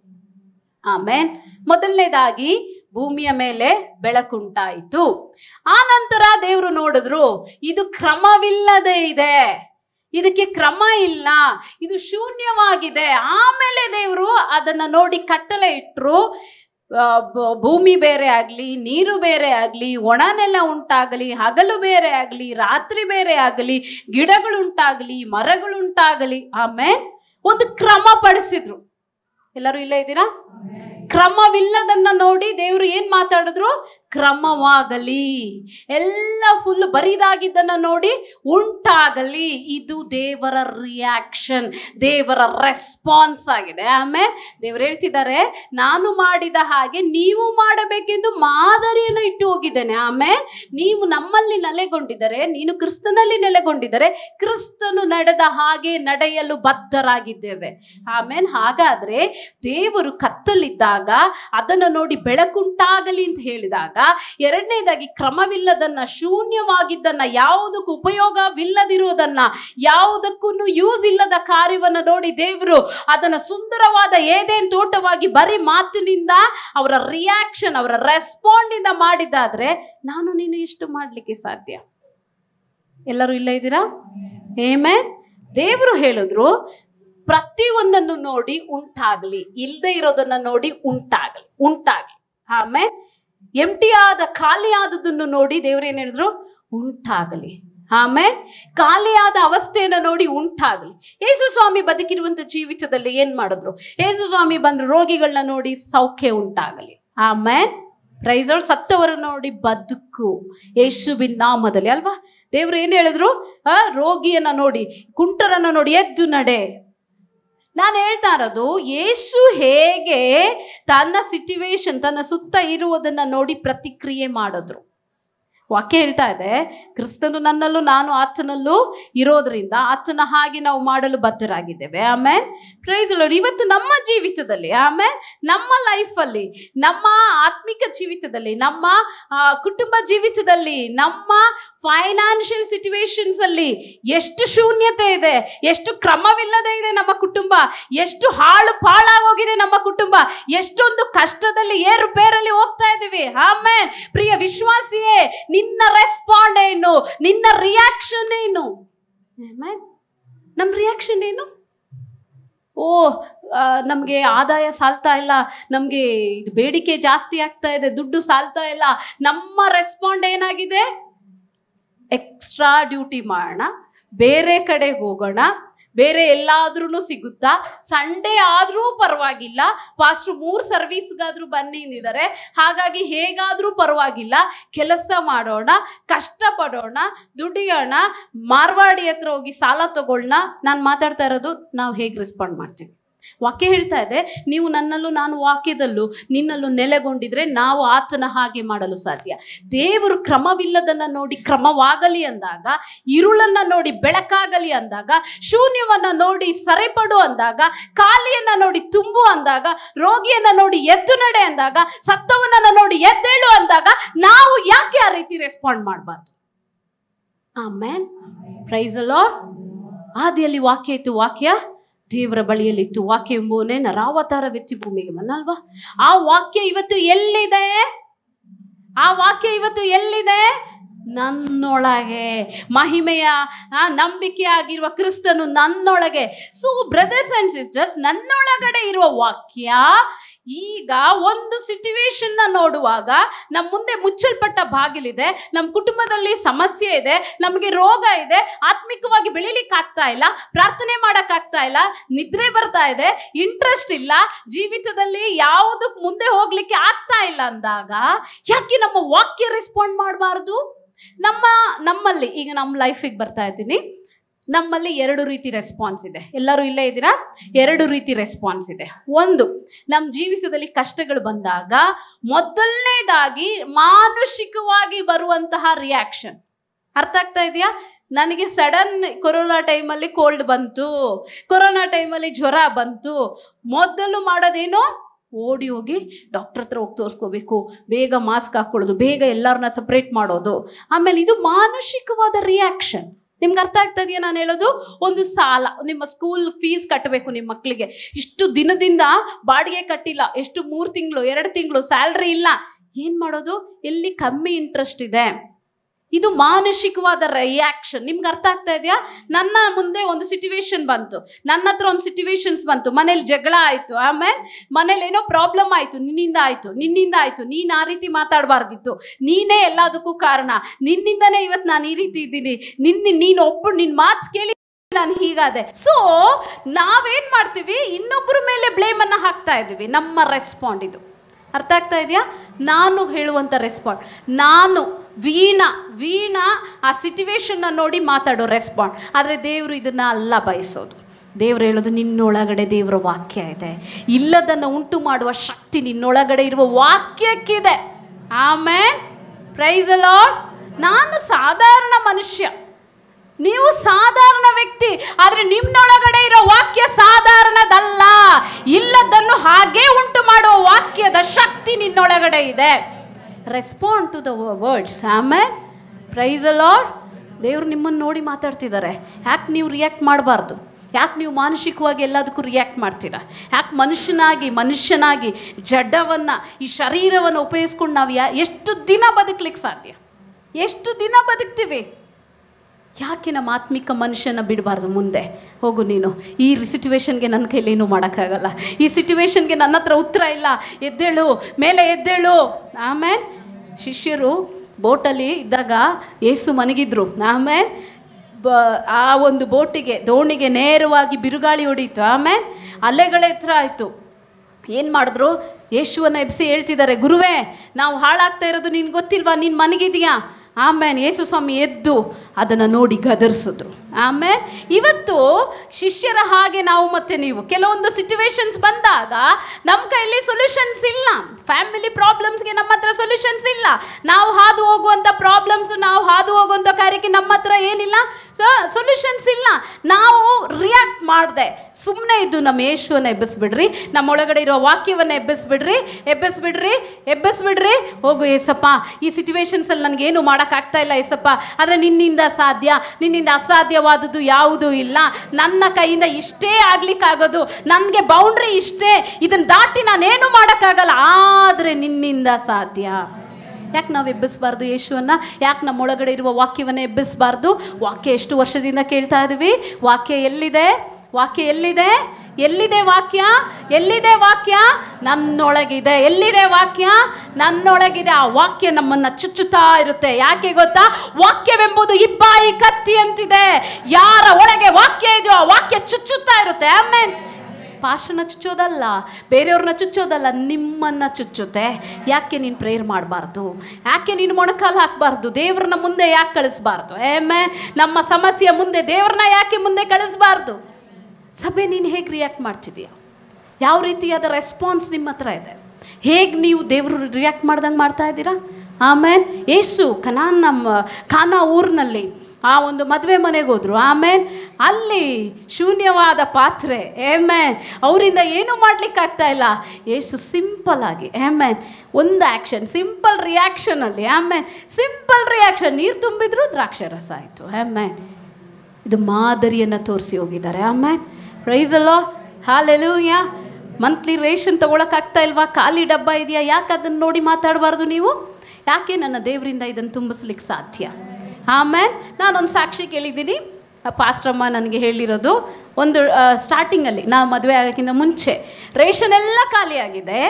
ಆಮೇನ್ ಮೊದಲನೇದಾಗಿ ಭೂಮಿಯ ಮೇಲೆ ಬೆಳಕುಂಟಾಯಿತು ಆ ನಂತರ ದೇವರು ನೋಡಿದ್ರು ಇದು ಕ್ರಮವಿಲ್ಲದೆ ಇದೆ ಇದಕ್ಕೆ ಕ್ರಮ ಇಲ್ಲ ಇದು ಶೂನ್ಯವಾಗಿದೆ ಆಮೇಲೆ ದೇವರು ಅದನ್ನ ನೋಡಿ ಕಟ್ಟಲೆ ಇಟ್ರು ಆ, ಬ- ಭೂಮಿ ಬೇರೆ ಆಗ್ಲಿ ನೀರು ಬೇರೆ ಆಗ್ಲಿ ಒಣನೆಲ ಉಂಟಾಗಲಿ ಹಗಲು ಬೇರೆ ಆಗ್ಲಿ ರಾತ್ರಿ ಬೇರೆ ಆಗಲಿ ಗಿಡಗಳುಂಟಾಗಲಿ ಮರಗಳುಂಟಾಗಲಿ ಆಮೇಲೆ ಒಂದು ಕ್ರಮ ಪಡಿಸಿದ್ರು ಎಲ್ಲರೂ ಇಲ್ಲೇ ಇದ್ದೀರಾ ಕ್ರಮವಿಲ್ಲದನ್ನ ನೋಡಿ ದೇವರು ಏನ್ ಮಾತಾಡಿದ್ರು ಕ್ರಮವಾಗಲಿ ಎಲ್ಲ ಫುಲ್ ಬರಿದಾಗಿದ್ದನ್ನ ನೋಡಿ ಉಂಟಾಗಲಿ ಇದು ದೇವರ ರಿಯಾಕ್ಷನ್ ದೇವರ ರೆಸ್ಪಾನ್ಸ್ ಆಗಿದೆ ಆಮೇಲೆ ದೇವರು ಹೇಳ್ತಿದ್ದಾರೆ ನಾನು ಮಾಡಿದ ಹಾಗೆ ನೀವು ಮಾಡಬೇಕೆಂದು ಮಾದರಿಯನ್ನು ಇಟ್ಟು ಹೋಗಿದ್ದೇನೆ ಆಮೇಲೆ ನೀವು ನಮ್ಮಲ್ಲಿ ನೆಲೆಗೊಂಡಿದ್ದರೆ ನೀನು ಕ್ರಿಸ್ತನಲ್ಲಿ ನೆಲೆಗೊಂಡಿದ್ದರೆ ಕ್ರಿಸ್ತನು ನಡೆದ ಹಾಗೆ ನಡೆಯಲು ಬದ್ಧರಾಗಿದ್ದೇವೆ ಆಮೇಲೆ ಹಾಗಾದ್ರೆ ದೇವರು ಕತ್ತಲಿದ್ದಾಗ ಅದನ್ನು ನೋಡಿ ಬೆಳಕುಂಟಾಗಲಿ ಅಂತ ಹೇಳಿದಾಗ ಎರಡನೇದಾಗಿ ಕ್ರಮವಿಲ್ಲದನ್ನ ಶೂನ್ಯವಾಗಿದ್ದನ್ನ ಯಾವುದಕ್ಕೂ ಉಪಯೋಗವಿಲ್ಲದಿರುವುದನ್ನ ಯಾವುದಕ್ಕೂ ಯೂಸ್ ಇಲ್ಲದ ಕಾರ್ಯವನ್ನ ನೋಡಿ ದೇವರು ಅದನ್ನ ಸುಂದರವಾದ ಏದೇನ್ ತೋಟವಾಗಿ ಬರೀ ಮಾತಿನಿಂದ ಅವರ ರಿಯಾಕ್ಷನ್ ಅವರ ರೆಸ್ಪಾಂಡ್ ಇಂದ ಮಾಡಿದ್ದಾದ್ರೆ ನಾನು ನೀನು ಎಷ್ಟು ಮಾಡ್ಲಿಕ್ಕೆ ಸಾಧ್ಯ ಎಲ್ಲರೂ ಇಲ್ಲ ಇದ್ದೀರಾ ಏಮೇ ದೇವರು ಹೇಳಿದ್ರು ಪ್ರತಿಯೊಂದನ್ನು ನೋಡಿ ಉಂಟಾಗ್ಲಿ ಇಲ್ಲದೆ ಇರೋದನ್ನ ನೋಡಿ ಉಂಟಾಗ್ಲಿ ಉಂಟಾಗ್ಲಿ ಆಮೇಲೆ ಎಂಟಿ ಆದ ಖಾಲಿ ಆದದನ್ನು ನೋಡಿ ದೇವ್ರು ಏನ್ ಹೇಳಿದ್ರು ಉಂಟಾಗಲಿ ಆಮೇಲೆ ಖಾಲಿಯಾದ ಅವಸ್ಥೆಯನ್ನು ನೋಡಿ ಉಂಟಾಗಲಿ ಯೇಸು ಸ್ವಾಮಿ ಬದುಕಿರುವಂತ ಜೀವಿತದಲ್ಲಿ ಏನ್ ಮಾಡಿದ್ರು ಯೇಸು ಸ್ವಾಮಿ ಬಂದ್ರು ರೋಗಿಗಳನ್ನ ನೋಡಿ ಸೌಖ್ಯ ಉಂಟಾಗಲಿ ಆಮೇಲೆ ಪ್ರೈಸೋಳ್ ಸತ್ತವರ ನೋಡಿ ಬದುಕು ಯೇಸುವಿನ ನಾಮದಲ್ಲಿ ಅಲ್ವಾ ದೇವ್ರು ಏನ್ ಹೇಳಿದ್ರು ಆ ರೋಗಿಯನ್ನ ನೋಡಿ ಕುಂಟರನ್ನ ನೋಡಿ ಎದ್ದು ನಡೆ ನಾನು ಹೇಳ್ತಾ ಇರೋದು ಯೇಸು ಹೇಗೆ ತನ್ನ ಸಿಟ್ಯುವೇಶನ್ ತನ್ನ ಸುತ್ತ ಇರುವುದನ್ನ ನೋಡಿ ಪ್ರತಿಕ್ರಿಯೆ ಮಾಡಿದ್ರು ವಾಕ್ಯ ಹೇಳ್ತಾ ಇದೆ ಕ್ರಿಸ್ತನು ನನ್ನಲ್ಲೂ ನಾನು ಆತನಲ್ಲೂ ಇರೋದ್ರಿಂದ ಆತನ ಹಾಗೆ ನಾವು ಮಾಡಲು ಬದ್ಧರಾಗಿದ್ದೇವೆ ಆಮೇಲೆ ಪ್ರೈಸ್ ಇವತ್ತು ನಮ್ಮ ಜೀವಿತದಲ್ಲಿ ಆಮೇಲೆ ನಮ್ಮ ಲೈಫಲ್ಲಿ ನಮ್ಮ ಆತ್ಮಿಕ ಜೀವಿತದಲ್ಲಿ ನಮ್ಮ ಆ, ಕುಟುಂಬ ಜೀವಿತದಲ್ಲಿ ನಮ್ಮ ಫೈನಾನ್ಷಿಯಲ್ ಸಿಚುವೇಶನ್ಸ್ ಅಲ್ಲಿ ಎಷ್ಟು ಶೂನ್ಯತೆ ಇದೆ ಎಷ್ಟು ಕ್ರಮವಿಲ್ಲದೆ ಇದೆ ನಮ್ಮ ಕುಟುಂಬ ಎಷ್ಟು ಹಾಳು ಪಾಳಾಗೋಗಿದೆ ನಮ್ಮ ಕುಟುಂಬ ಎಷ್ಟೊಂದು ಕಷ್ಟದಲ್ಲಿ ಏರುಪೇರಲ್ಲಿ ಹೋಗ್ತಾ ಇದೀವಿ ಆಮೇಲೆ ಪ್ರಿಯ ವಿಶ್ವಾಸಿಯೇ ನಿನ್ನ ರೆಸ್ಪಾಂಡ್ ಏನು ನಿನ್ನ ರಿಯಾಕ್ಷನ್ ಏನು Amen? ನಮ್ ರಿಯಾಕ್ಷನ್ ಏನು ಓ ನಮಗೆ ಆದಾಯ ಸಾಲ್ತಾ ಇಲ್ಲ ನಮಗೆ ಇದು ಬೇಡಿಕೆ ಜಾಸ್ತಿ ಆಗ್ತಾ ಇದೆ ದುಡ್ಡು ಸಾಲ್ತಾ ಇಲ್ಲ ನಮ್ಮ ರೆಸ್ಪಾಂಡ್ ಏನಾಗಿದೆ ಎಕ್ಸ್ಟ್ರಾ ಡ್ಯೂಟಿ ಮಾಡೋಣ ಬೇರೆ ಕಡೆ ಹೋಗೋಣ ಬೇರೆ ಎಲ್ಲಾದ್ರೂ ಸಿಗುತ್ತಾ ಸಂಡೇ ಆದ್ರೂ ಪರವಾಗಿಲ್ಲ ಪಾಸ್ಟ್ರು ಮೂರು ಸರ್ವಿಸ್ಗಾದ್ರೂ ಬನ್ನಿ ಅಂದಿದ್ದಾರೆ ಹಾಗಾಗಿ ಹೇಗಾದ್ರೂ ಪರವಾಗಿಲ್ಲ ಕೆಲಸ ಮಾಡೋಣ ಕಷ್ಟಪಡೋಣ ದುಡಿಯೋಣ ಮಾರ್ವಾಡಿ ಹತ್ರ ಹೋಗಿ ಸಾಲ ತಗೊಳ್ಳೋಣ ನಾನು ಮಾತಾಡ್ತಾ ಇರೋದು ನಾವು ಹೇಗೆ ರೆಸ್ಪಾಂಡ್ ಮಾಡ್ತೀವಿ ವಾಕ್ಯ ಹೇಳ್ತಾ ಇದೆ ನೀವು ನನ್ನಲ್ಲೂ ನಾನು ವಾಕ್ಯದಲ್ಲೂ ನಿನ್ನಲ್ಲೂ ನೆಲೆಗೊಂಡಿದ್ರೆ ನಾವು ಆತನ ಹಾಗೆ ಮಾಡಲು ಸಾಧ್ಯ ದೇವರು ಕ್ರಮವಿಲ್ಲದನ್ನ ನೋಡಿ ಕ್ರಮವಾಗಲಿ ಅಂದಾಗ ഇരുಳನ್ನ ನೋಡಿ ಬೆಳಕಾಗಲಿ ಅಂದಾಗ ಶೂನ್ಯವನ್ನ ನೋಡಿ ಸರಿಪಡು ಅಂದಾಗ ಖಾಲಿಯನ್ನ ನೋಡಿ ತುಂಬು ಅಂದಾಗ ರೋಗಿಯನ್ನ ನೋಡಿ ಎದ್ದು ನಡೆ ಅಂದಾಗ ಸತ್ತವನನ್ನ ನೋಡಿ ಎದ್ದೇಳು ಅಂದಾಗ ನಾವು ಯಾಕೆ ಆ ರೀತಿ ರೆಸ್ಪಾಂಡ್ ಮಾಡಬಾರ್ದು ಆಮೇನ್ ಪ್ರೈಸ್ ಲಾರ್ಡ್ ಆದಿಯಲ್ಲಿ ವಾಕ್ಯ ಇತ್ತು ವಾಕ್ಯ ದೇವರ ಬಳಿಯಲ್ಲಿತ್ತು ವಾಕ್ಯ ಎಂಬುವನೇ ನರಾವತಾರವೆತ್ತಿ ಭೂಮಿಗೆ ಬಂದಲ್ವಾ ಆ ವಾಕ್ಯ ಇವತ್ತು ಎಲ್ಲಿದೆ ಆ ವಾಕ್ಯ ಇವತ್ತು ಎಲ್ಲಿದೆ ನನ್ನೊಳಗೆ ಮಹಿಮೆಯ ಆ, ನಂಬಿಕೆ ಆಗಿರುವ ಕ್ರಿಸ್ತನು ನನ್ನೊಳಗೆ ಸೊ ಬ್ರದರ್ಸ್ ಅಂಡ್ ಸಿಸ್ಟರ್ಸ್ ನನ್ನೊಳಗಡೆ ಇರುವ ವಾಕ್ಯ ಈಗ ಒಂದು ಸಿಚುವೇಶನ್ನ ನೋಡುವಾಗ ನಮ್ಮ ಮುಂದೆ ಮುಚ್ಚಲ್ಪಟ್ಟ ಬಾಗಿಲಿದೆ ನಮ್ಮ ಕುಟುಂಬದಲ್ಲಿ ಸಮಸ್ಯೆ ಇದೆ ನಮಗೆ ರೋಗ ಇದೆ ಆತ್ಮಿಕವಾಗಿ ಬೆಳಿಲಿಕ್ಕೆ ಆಗ್ತಾ ಇಲ್ಲ ಪ್ರಾರ್ಥನೆ ಮಾಡಕ್ ಆಗ್ತಾ ಇಲ್ಲ ನಿದ್ರೆ ಬರ್ತಾ ಇದೆ ಇಂಟ್ರೆಸ್ಟ್ ಇಲ್ಲ ಜೀವಿತದಲ್ಲಿ ಯಾವುದಕ್ಕೆ ಮುಂದೆ ಹೋಗ್ಲಿಕ್ಕೆ ಆಗ್ತಾ ಇಲ್ಲ ಅಂದಾಗ ಯಾಕೆ ನಮ್ಮ ವಾಕ್ಯ ರೆಸ್ಪಾಂಡ್ ಮಾಡಬಾರ್ದು ನಮ್ಮ ನಮ್ಮಲ್ಲಿ ಈಗ ನಮ್ಮ ಲೈಫಿಗೆ ಬರ್ತಾ ಇದ್ದೀನಿ ನಮ್ಮಲ್ಲಿ ಎರಡು ರೀತಿ ರೆಸ್ಪಾನ್ಸ್ ಇದೆ ಎಲ್ಲರೂ ಇಲ್ಲೇ ಇದ್ದೀರಾ ಎರಡು ರೀತಿ ರೆಸ್ಪಾನ್ಸ್ ಇದೆ ಒಂದು ನಮ್ಮ ಜೀವಿತದಲ್ಲಿ ಕಷ್ಟಗಳು ಬಂದಾಗ ಮೊದಲನೇದಾಗಿ ಮಾನುಷಿಕವಾಗಿ ಬರುವಂತಹ ರಿಯಾಕ್ಷನ್ ಅರ್ಥ ಆಗ್ತಾ ಇದೆಯಾ ನನಗೆ ಸಡನ್ ಕೊರೋನಾ ಟೈಮಲ್ಲಿ ಕೋಲ್ಡ್ ಬಂತು ಕೊರೋನಾ ಟೈಮಲ್ಲಿ ಜ್ವರ ಬಂತು ಮೊದಲು ಮಾಡೋದೇನು ಓಡಿ ಹೋಗಿ ಡಾಕ್ಟರ್ ಹತ್ರ ಹೋಗಿ ತೋರಿಸ್ಕೋಬೇಕು ಬೇಗ ಮಾಸ್ಕ್ ಹಾಕೊಳ್ಳೋದು ಬೇಗ ಎಲ್ಲರನ್ನ ಸಪ್ರೇಟ್ ಮಾಡೋದು ಆಮೇಲೆ ಇದು ಮಾನುಷಿಕವಾದ ರಿಯಾಕ್ಷನ್ ನಿಮ್ಗೆ ಅರ್ಥ ಆಗ್ತಾ ಇದೆಯಾ ನಾನು ಹೇಳೋದು ಒಂದು ಸಾಲ ನಿಮ್ಮ ಸ್ಕೂಲ್ ಫೀಸ್ ಕಟ್ಟಬೇಕು ನಿಮ್ಮ ಮಕ್ಕಳಿಗೆ ಇಷ್ಟು ದಿನದಿಂದ ಬಾಡಿಗೆ ಕಟ್ಟಿಲ್ಲ ಎಷ್ಟು ಮೂರು ತಿಂಗಳು ಎರಡು ತಿಂಗಳು ಸ್ಯಾಲ್ರಿ ಇಲ್ಲ ಏನು ಮಾಡೋದು ಎಲ್ಲಿ ಕಮ್ಮಿ ಇಂಟ್ರೆಸ್ಟ್ ಇದೆ ಇದು ಮಾನಸಿಕವಾದ ರಿಯಾಕ್ಷನ್ ನಿಮ್ಗೆ ಅರ್ಥ ಆಗ್ತಾ ಇದೆಯಾ ನನ್ನ ಮುಂದೆ ಒಂದು ಸಿಚುವೇಶನ್ ಬಂತು ನನ್ನ ಹತ್ರ ಒಂದು ಸಿಚುವೇಶನ್ಸ್ ಬಂತು ಮನೇಲಿ ಜಗಳ ಆಯಿತು ಆಮೇಲೆ ಮನೇಲಿ ಏನೋ ಪ್ರಾಬ್ಲಮ್ ಆಯಿತು ನಿನ್ನಿಂದ ಆಯಿತು ನಿನ್ನಿಂದ ಆಯಿತು ನೀನು ಆ ರೀತಿ ಮಾತಾಡಬಾರ್ದಿತ್ತು ನೀನೇ ಎಲ್ಲದಕ್ಕೂ ಕಾರಣ ನಿನ್ನಿಂದನೇ ಇವತ್ತು ನಾನು ಈ ರೀತಿ ಇದ್ದೀನಿ ನಿನ್ನ ನೀನು ಒಬ್ಬ ನಿನ್ನ ಮಾತು ಕೇಳಿ ನಾನು ಹೀಗಾದೆ ಸೊ ನಾವೇನ್ ಮಾಡ್ತೀವಿ ಇನ್ನೊಬ್ಬರ ಮೇಲೆ ಬ್ಲೇಮ್ ಅನ್ನ ಹಾಕ್ತಾ ಇದೀವಿ ನಮ್ಮ ರೆಸ್ಪಾಂಡ್ ಇದು ಅರ್ಥ ಆಗ್ತಾ ಇದೆಯಾ ನಾನು ಹೇಳುವಂಥ ರೆಸ್ಪಾಂಡ್ ನಾನು ವೀಣಾ ವೀಣಾ ಆ ಸಿಚುವೇಶನ್ನ ನೋಡಿ ಮಾತಾಡೋ ರೆಸ್ಪಾಂಡ್ ಆದರೆ ದೇವರು ಇದನ್ನ ಅಲ್ಲ ಬಯಸೋದು ದೇವ್ರು ಹೇಳೋದು ನಿನ್ನೊಳಗಡೆ ದೇವರ ವಾಕ್ಯ ಇದೆ ಇಲ್ಲದನ್ನು ಉಂಟು ಮಾಡುವ ಶಕ್ತಿ ನಿನ್ನೊಳಗಡೆ ಇರುವ ವಾಕ್ಯಕ್ಕಿದೆ ಆಮೇಲೆ ಪ್ರೈಸ್ ಲಾರ್ಡ್ ನಾನು ಸಾಧಾರಣ ಮನುಷ್ಯ ನೀವು ಸಾಧಾರಣ ವ್ಯಕ್ತಿ ಆದ್ರೆ ನಿಮ್ನೊಳಗಡೆ ಇರೋ ವಾಕ್ಯ ಸಾಧಾರಣದಲ್ಲ ಇಲ್ಲದನ್ನು ಹಾಗೇ ಉಂಟು ಮಾಡುವ ವಾಕ್ಯದ ಶಕ್ತಿ ನಿನ್ನೊಳಗಡೆ ಇದೆ ರೆಸ್ಪಾಂಡ್ ಟು ದ ವರ್ಡ್ಸ್ ಆಮೇಲೆ ಪ್ರೈಸ್ ಲಾರ್ಡ್ ದೇವ್ರು ನಿಮ್ಮನ್ನು ನೋಡಿ ಮಾತಾಡ್ತಿದ್ದಾರೆ ಯಾಕೆ ನೀವು ರಿಯಾಕ್ಟ್ ಮಾಡಬಾರ್ದು ಯಾಕೆ ನೀವು ಮಾನಸಿಕವಾಗಿ ಎಲ್ಲದಕ್ಕೂ ರಿಯಾಕ್ಟ್ ಮಾಡ್ತೀರಾ ಯಾಕೆ ಮನುಷ್ಯನಾಗಿ ಮನುಷ್ಯನಾಗಿ ಜಡ್ಡವನ್ನು ಈ ಶರೀರವನ್ನು ಉಪಯೋಗಿಸ್ಕೊಂಡು ನಾವು ಯಾ ಎಷ್ಟು ದಿನ ಬದುಕಲಿಕ್ಕೆ ಸಾಧ್ಯ ಎಷ್ಟು ದಿನ ಬದುಕ್ತೀವಿ ಯಾಕೆ ನಮ್ಮ ಆತ್ಮಿಕ ಮನುಷ್ಯನ ಬಿಡಬಾರ್ದು ಮುಂದೆ ಹೋಗು ನೀನು ಈ ಸಿಚುವೇಶನ್ಗೆ ನನ್ನ ಕೈಲಿ ಏನೂ ಮಾಡೋಕ್ಕಾಗಲ್ಲ ಈ ಸಿಚುವೇಶನ್ಗೆ ನನ್ನ ಹತ್ರ ಉತ್ತರ ಇಲ್ಲ ಎದ್ದೇಳು ಮೇಲೆ ಎದ್ದೇಳು ಆಮೇಲೆ ಶಿಷ್ಯರು ಬೋಟಲ್ಲಿ ಇದ್ದಾಗ ಏಸು ಮನಗಿದ್ರು ಆಮೇಲೆ ಬ ಆ ಒಂದು ಬೋಟಿಗೆ ದೋಣಿಗೆ ನೇರವಾಗಿ ಬಿರುಗಾಳಿ ಹೊಡೀತು ಆಮೇಲೆ ಅಲೆಗಳ ಎತ್ತರ ಆಯಿತು ಏನು ಮಾಡಿದ್ರು ಯೇಸುವನ್ನ ಎಬ್ಸಿ ಹೇಳ್ತಿದ್ದಾರೆ ಗುರುವೇ ನಾವು ಹಾಳಾಗ್ತಾ ಇರೋದು ನಿನ್ಗೆ ಗೊತ್ತಿಲ್ವಾ ನೀನು ಮನಗಿದೆಯಾ ಆಮೇಲೆ ಯೇಸು ಸ್ವಾಮಿ ಎದ್ದು ಅದನ್ನು ನೋಡಿ ಗದರಿಸಿದ್ರು ಆಮೇಲೆ ಇವತ್ತು ಶಿಷ್ಯರ ಹಾಗೆ ನಾವು ಮತ್ತೆ ನೀವು ಕೆಲವೊಂದು ಸಿಚುವೇಶನ್ಸ್ ಬಂದಾಗ ನಮ್ಮ ಕೈಯಲ್ಲಿ ಸೊಲ್ಯೂಷನ್ಸ್ ಇಲ್ಲ ಫ್ಯಾಮಿಲಿ ಪ್ರಾಬ್ಲಮ್ಸ್ಗೆ ನಮ್ಮ ಹತ್ರ ಸೊಲ್ಯೂಷನ್ಸ್ ಇಲ್ಲ ನಾವು ಹಾದು ಹೋಗುವಂಥ ಪ್ರಾಬ್ಲಮ್ಸ್ ನಾವು ಹಾದು ಹೋಗುವಂಥ ಕಾರ್ಯಕ್ಕೆ ನಮ್ಮ ಹತ್ರ ಏನಿಲ್ಲ ಸೊ ಸೊಲ್ಯೂಷನ್ಸ್ ಇಲ್ಲ ನಾವು ರಿಯಾಕ್ಟ್ ಮಾಡಿದೆ ಸುಮ್ಮನೆ ಇದ್ದು ನಮ್ಮ ಯೇಸುವನ್ನ ಎಬ್ಬಿಸ್ಬಿಡ್ರಿ ನಮ್ಮ ಒಳಗಡೆ ಇರೋ ವಾಕ್ಯವನ್ನು ಎಬ್ಬಿಸ್ಬಿಡ್ರಿ ಎಬ್ಬಿಸ್ಬಿಡ್ರಿ ಎಬ್ಬಿಸ್ಬಿಡ್ರಿ ಹೋಗು ಏಸಪ್ಪ ಈ ಸಿಚುವೇಶನ್ಸಲ್ಲಿ ನನಗೇನು ಮಾಡೋಕ್ಕಾಗ್ತಾ ಇಲ್ಲ ಏಸಪ್ಪ ಆದರೆ ನಿನ್ನಿಂದ ಸಾಧ್ಯ ನಿನ್ನಿಂದ ಅಸಾಧ್ಯವಾದದ್ದು ಯಾವುದೂ ಇಲ್ಲ ನನ್ನ ಕೈಯಿಂದ ಇಷ್ಟೇ ಆಗ್ಲಿಕ್ಕಾಗೋದು ನನಗೆ ಬೌಂಡ್ರಿ ಇಷ್ಟೇ ಇದನ್ನು ದಾಟಿ ನಾನೇನು ಮಾಡೋಕ್ಕಾಗಲ್ಲ ಆದರೆ ನಿನ್ನಿಂದ ಸಾಧ್ಯ ಯಾಕೆ ನಾವು ಎಬ್ಬಿಸಬಾರ್ದು ಯೇಸುವನ್ನ ಯಾಕೆ ನಮ್ಮ ಒಳಗಡೆ ಇರುವ ವಾಕ್ಯವನ್ನು ಎಬ್ಬಿಸಬಾರ್ದು ವಾಕ್ಯ ಎಷ್ಟು ವರ್ಷದಿಂದ ಕೇಳ್ತಾ ಇದ್ದೀವಿ ವಾಕ್ಯ ಎಲ್ಲಿದೆ ವಾಕ್ಯ ಎಲ್ಲಿದೆ ಎಲ್ಲಿದೆ ವಾಕ್ಯ ಎಲ್ಲಿದೆ ವಾಕ್ಯ ನನ್ನೊಳಗಿದೆ ಎಲ್ಲಿದೆ ವಾಕ್ಯ ನನ್ನೊಳಗಿದೆ ಆ ವಾಕ್ಯ ನಮ್ಮನ್ನ ಚುಚ್ಚುತ್ತಾ ಇರುತ್ತೆ ಯಾಕೆ ಗೊತ್ತಾ ವಾಕ್ಯವೆಂಬುದು ಇಬ್ಬಾಯಿ ಕತ್ತಿ ಅಂತಿದೆ ಯಾರ ಒಳಗೆ ವಾಕ್ಯ ಇದೆಯೋ ಆ ವಾಕ್ಯ ಚುಚ್ಚುತ್ತಾ ಇರುತ್ತೆ ಆಮೇಲೆ ಭಾಷಣ ಚುಚ್ಚೋದಲ್ಲ ಬೇರೆಯವ್ರನ್ನ ಚುಚ್ಚೋದಲ್ಲ ನಿಮ್ಮನ್ನ ಚುಚ್ಚುತ್ತೆ ಯಾಕೆ ನೀನು ಪ್ರೇಯರ್ ಮಾಡಬಾರ್ದು ಯಾಕೆ ನೀನು ಮೊಣಕಾಲು ಹಾಕಬಾರ್ದು ದೇವ್ರನ್ನ ಮುಂದೆ ಯಾಕೆ ಕಳಿಸ್ಬಾರ್ದು ಏಮೆ ನಮ್ಮ ಸಮಸ್ಯೆ ಮುಂದೆ ದೇವ್ರನ್ನ ಯಾಕೆ ಮುಂದೆ ಕಳಿಸ್ಬಾರ್ದು ಸಭೆ ನೀನು ಹೇಗೆ ರಿಯಾಕ್ಟ್ ಮಾಡ್ತಿದೀಯ ಯಾವ ರೀತಿಯಾದ ರೆಸ್ಪಾನ್ಸ್ ನಿಮ್ಮ ಹತ್ರ ಇದೆ ಹೇಗೆ ನೀವು ದೇವರು ರಿಯಾಕ್ಟ್ ಮಾಡ್ದಂಗೆ ಮಾಡ್ತಾ ಇದ್ದೀರಾ ಆಮೇಲೆ ಏಸು ಕನಾನ್ ನಮ್ಮ ಖಾನಾ ಊರಿನಲ್ಲಿ ಆ ಒಂದು ಮದುವೆ ಮನೆಗೆ ಹೋದ್ರು ಆಮೇಲೆ ಅಲ್ಲಿ ಶೂನ್ಯವಾದ ಪಾತ್ರೆ ಏಮೇನ್ ಅವರಿಂದ ಏನೂ ಮಾಡ್ಲಿಕ್ಕಾಗ್ತಾ ಇಲ್ಲ ಏಸು ಸಿಂಪಲ್ ಆಗಿ ಏಮೇನ್ ಒಂದು ಆ್ಯಕ್ಷನ್ ಸಿಂಪಲ್ ರಿಯಾಕ್ಷನಲ್ಲಿ ಆಮೇಲೆ ಸಿಂಪಲ್ ರಿಯಾಕ್ಷನ್ ನೀರು ತುಂಬಿದ್ರು ದ್ರಾಕ್ಷಿ ರಸ ಆಯಿತು ಆಮೇಲೆ ಇದು ಮಾದರಿಯನ್ನು ತೋರಿಸಿ ಹೋಗಿದ್ದಾರೆ ಆಮೇಲೆ ಪ್ರೈಸ್ ಅಲ್ಲ ಹಾಲೆಲೂಯ ಮಂತ್ಲಿ ರೇಷನ್ ತೊಗೊಳಕ್ಕಾಗ್ತಾ ಇಲ್ವಾ ಖಾಲಿ ಡಬ್ಬ ಇದೆಯಾ ಯಾಕೆ ಅದನ್ನು ನೋಡಿ ಮಾತಾಡಬಾರ್ದು ನೀವು ಯಾಕೆ ನನ್ನ ದೇವರಿಂದ ಇದನ್ನು ತುಂಬಿಸ್ಲಿಕ್ಕೆ ಸಾಧ್ಯ ಆಮೇಲೆ ನಾನೊಂದು ಸಾಕ್ಷಿ ಕೇಳಿದ್ದೀನಿ ಪಾಸ್ಟ್ರಮ್ಮ ನನಗೆ ಹೇಳಿರೋದು ಒಂದು ಸ್ಟಾರ್ಟಿಂಗಲ್ಲಿ ನಾವು ಮದುವೆ ಆಗೋಕ್ಕಿಂತ ಮುಂಚೆ ರೇಷನ್ ಎಲ್ಲ ಖಾಲಿಯಾಗಿದೆ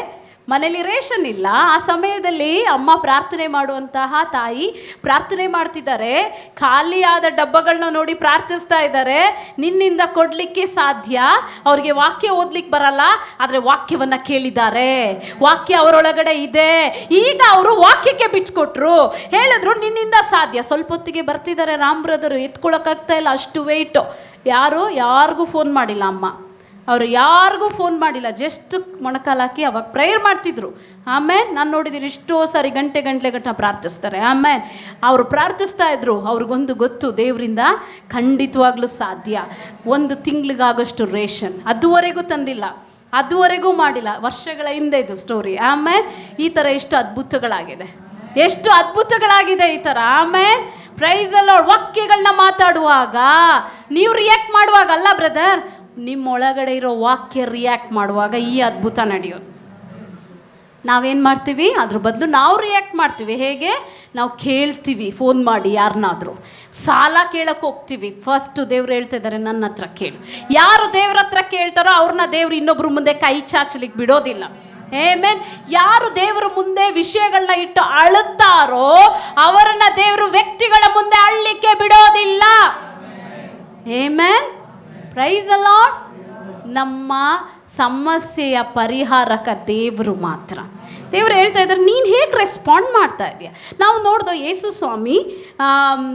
ಮನೇಲಿ ರೇಷನ್ ಇಲ್ಲ ಆ ಸಮಯದಲ್ಲಿ ಅಮ್ಮ ಪ್ರಾರ್ಥನೆ ಮಾಡುವಂತಹ ತಾಯಿ ಪ್ರಾರ್ಥನೆ ಮಾಡ್ತಿದ್ದಾರೆ ಖಾಲಿಯಾದ ಡಬ್ಬಗಳನ್ನ ನೋಡಿ ಪ್ರಾರ್ಥಿಸ್ತಾ ಇದ್ದಾರೆ ನಿನ್ನಿಂದ ಕೊಡ್ಲಿಕ್ಕೆ ಸಾಧ್ಯ ಅವ್ರಿಗೆ ವಾಕ್ಯ ಓದ್ಲಿಕ್ಕೆ ಬರಲ್ಲ ಆದರೆ ವಾಕ್ಯವನ್ನ ಕೇಳಿದ್ದಾರೆ ವಾಕ್ಯ ಅವರೊಳಗಡೆ ಇದೆ ಈಗ ಅವರು ವಾಕ್ಯಕ್ಕೆ ಬಿಟ್ಕೊಟ್ರು ಹೇಳಿದ್ರು ನಿನ್ನಿಂದ ಸಾಧ್ಯ ಸ್ವಲ್ಪ ಹೊತ್ತಿಗೆ ಬರ್ತಿದ್ದಾರೆ ರಾಮ್ ಬ್ರದರು ಎತ್ಕೊಳಕ್ಕಾಗ್ತಾ ಇಲ್ಲ ಅಷ್ಟು ವೆಯ್ಟು ಯಾರು ಯಾರಿಗೂ ಫೋನ್ ಮಾಡಿಲ್ಲ ಅಮ್ಮ ಅವರು ಯಾರಿಗೂ ಫೋನ್ ಮಾಡಿಲ್ಲ ಜಸ್ಟ್ ಮೊಣಕಾಲು ಹಾಕಿ ಅವಾಗ ಪ್ರೇಯರ್ ಮಾಡ್ತಿದ್ರು ಆಮೇಲೆ ನಾನು ನೋಡಿದ್ದೀನಿ ಎಷ್ಟೋ ಸಾರಿ ಗಂಟೆ ಗಂಟೆ ಗಂಟೆ ಪ್ರಾರ್ಥಿಸ್ತಾರೆ ಆಮೇಲೆ ಅವರು ಪ್ರಾರ್ಥಿಸ್ತಾ ಇದ್ರು ಅವ್ರಿಗೊಂದು ಗೊತ್ತು ದೇವರಿಂದ ಖಂಡಿತವಾಗ್ಲೂ ಸಾಧ್ಯ ಒಂದು ತಿಂಗಳಿಗಾಗೋಷ್ಟು ರೇಷನ್ ಅದುವರೆಗೂ ತಂದಿಲ್ಲ ಅದುವರೆಗೂ ಮಾಡಿಲ್ಲ ವರ್ಷಗಳ ಹಿಂದೆ ಇದು ಸ್ಟೋರಿ ಆಮೇಲೆ ಈ ಥರ ಎಷ್ಟು ಅದ್ಭುತಗಳಾಗಿದೆ ಎಷ್ಟು ಅದ್ಭುತಗಳಾಗಿದೆ ಈ ಥರ ಆಮೇಲೆ ಪ್ರೈಸ್ ಅಲ್ಲ ವಾಕ್ಯಗಳನ್ನ ಮಾತಾಡುವಾಗ ನೀವು ರಿಯಾಕ್ಟ್ ಮಾಡುವಾಗ ಅಲ್ಲ ಬ್ರದರ್ ನಿಮ್ಮ ಒಳಗಡೆ ಇರೋ ವಾಕ್ಯ ರಿಯಾಕ್ಟ್ ಮಾಡುವಾಗ ಈ ಅದ್ಭುತ ನಡೆಯೋದು ನಾವೇನು ಮಾಡ್ತೀವಿ ಅದ್ರ ಬದಲು ನಾವು ರಿಯಾಕ್ಟ್ ಮಾಡ್ತೀವಿ ಹೇಗೆ ನಾವು ಕೇಳ್ತೀವಿ ಫೋನ್ ಮಾಡಿ ಯಾರನ್ನಾದರೂ ಸಾಲ ಕೇಳಕ್ಕೆ ಹೋಗ್ತೀವಿ ಫಸ್ಟು ದೇವ್ರು ಹೇಳ್ತಾ ಇದ್ದಾರೆ ನನ್ನ ಹತ್ರ ಕೇಳು ಯಾರು ದೇವ್ರ ಹತ್ರ ಕೇಳ್ತಾರೋ ಅವ್ರನ್ನ ದೇವ್ರು ಇನ್ನೊಬ್ರು ಮುಂದೆ ಕೈ ಚಾಚಲಿಕ್ಕೆ ಬಿಡೋದಿಲ್ಲ ಏಮೇನ್ ಯಾರು ದೇವರ ಮುಂದೆ ವಿಷಯಗಳನ್ನ ಇಟ್ಟು ಅಳುತ್ತಾರೋ ಅವರನ್ನ ದೇವರು ವ್ಯಕ್ತಿಗಳ ಮುಂದೆ ಅಳ್ಲಿಕ್ಕೆ ಬಿಡೋದಿಲ್ಲ ಏಮೇನ್ ಪ್ರೈಸ್ ಅಲಾಟ್ ನಮ್ಮ ಸಮಸ್ಯೆಯ ಪರಿಹಾರಕ ದೇವರು ಮಾತ್ರ ದೇವರು ಹೇಳ್ತಾ ಇದ್ದಾರೆ ನೀನು ಹೇಗೆ ರೆಸ್ಪಾಂಡ್ ಮಾಡ್ತಾ ಇದೆಯಾ ನಾವು ನೋಡ್ದೋ ಯೇಸು ಸ್ವಾಮಿ ಆಮ್,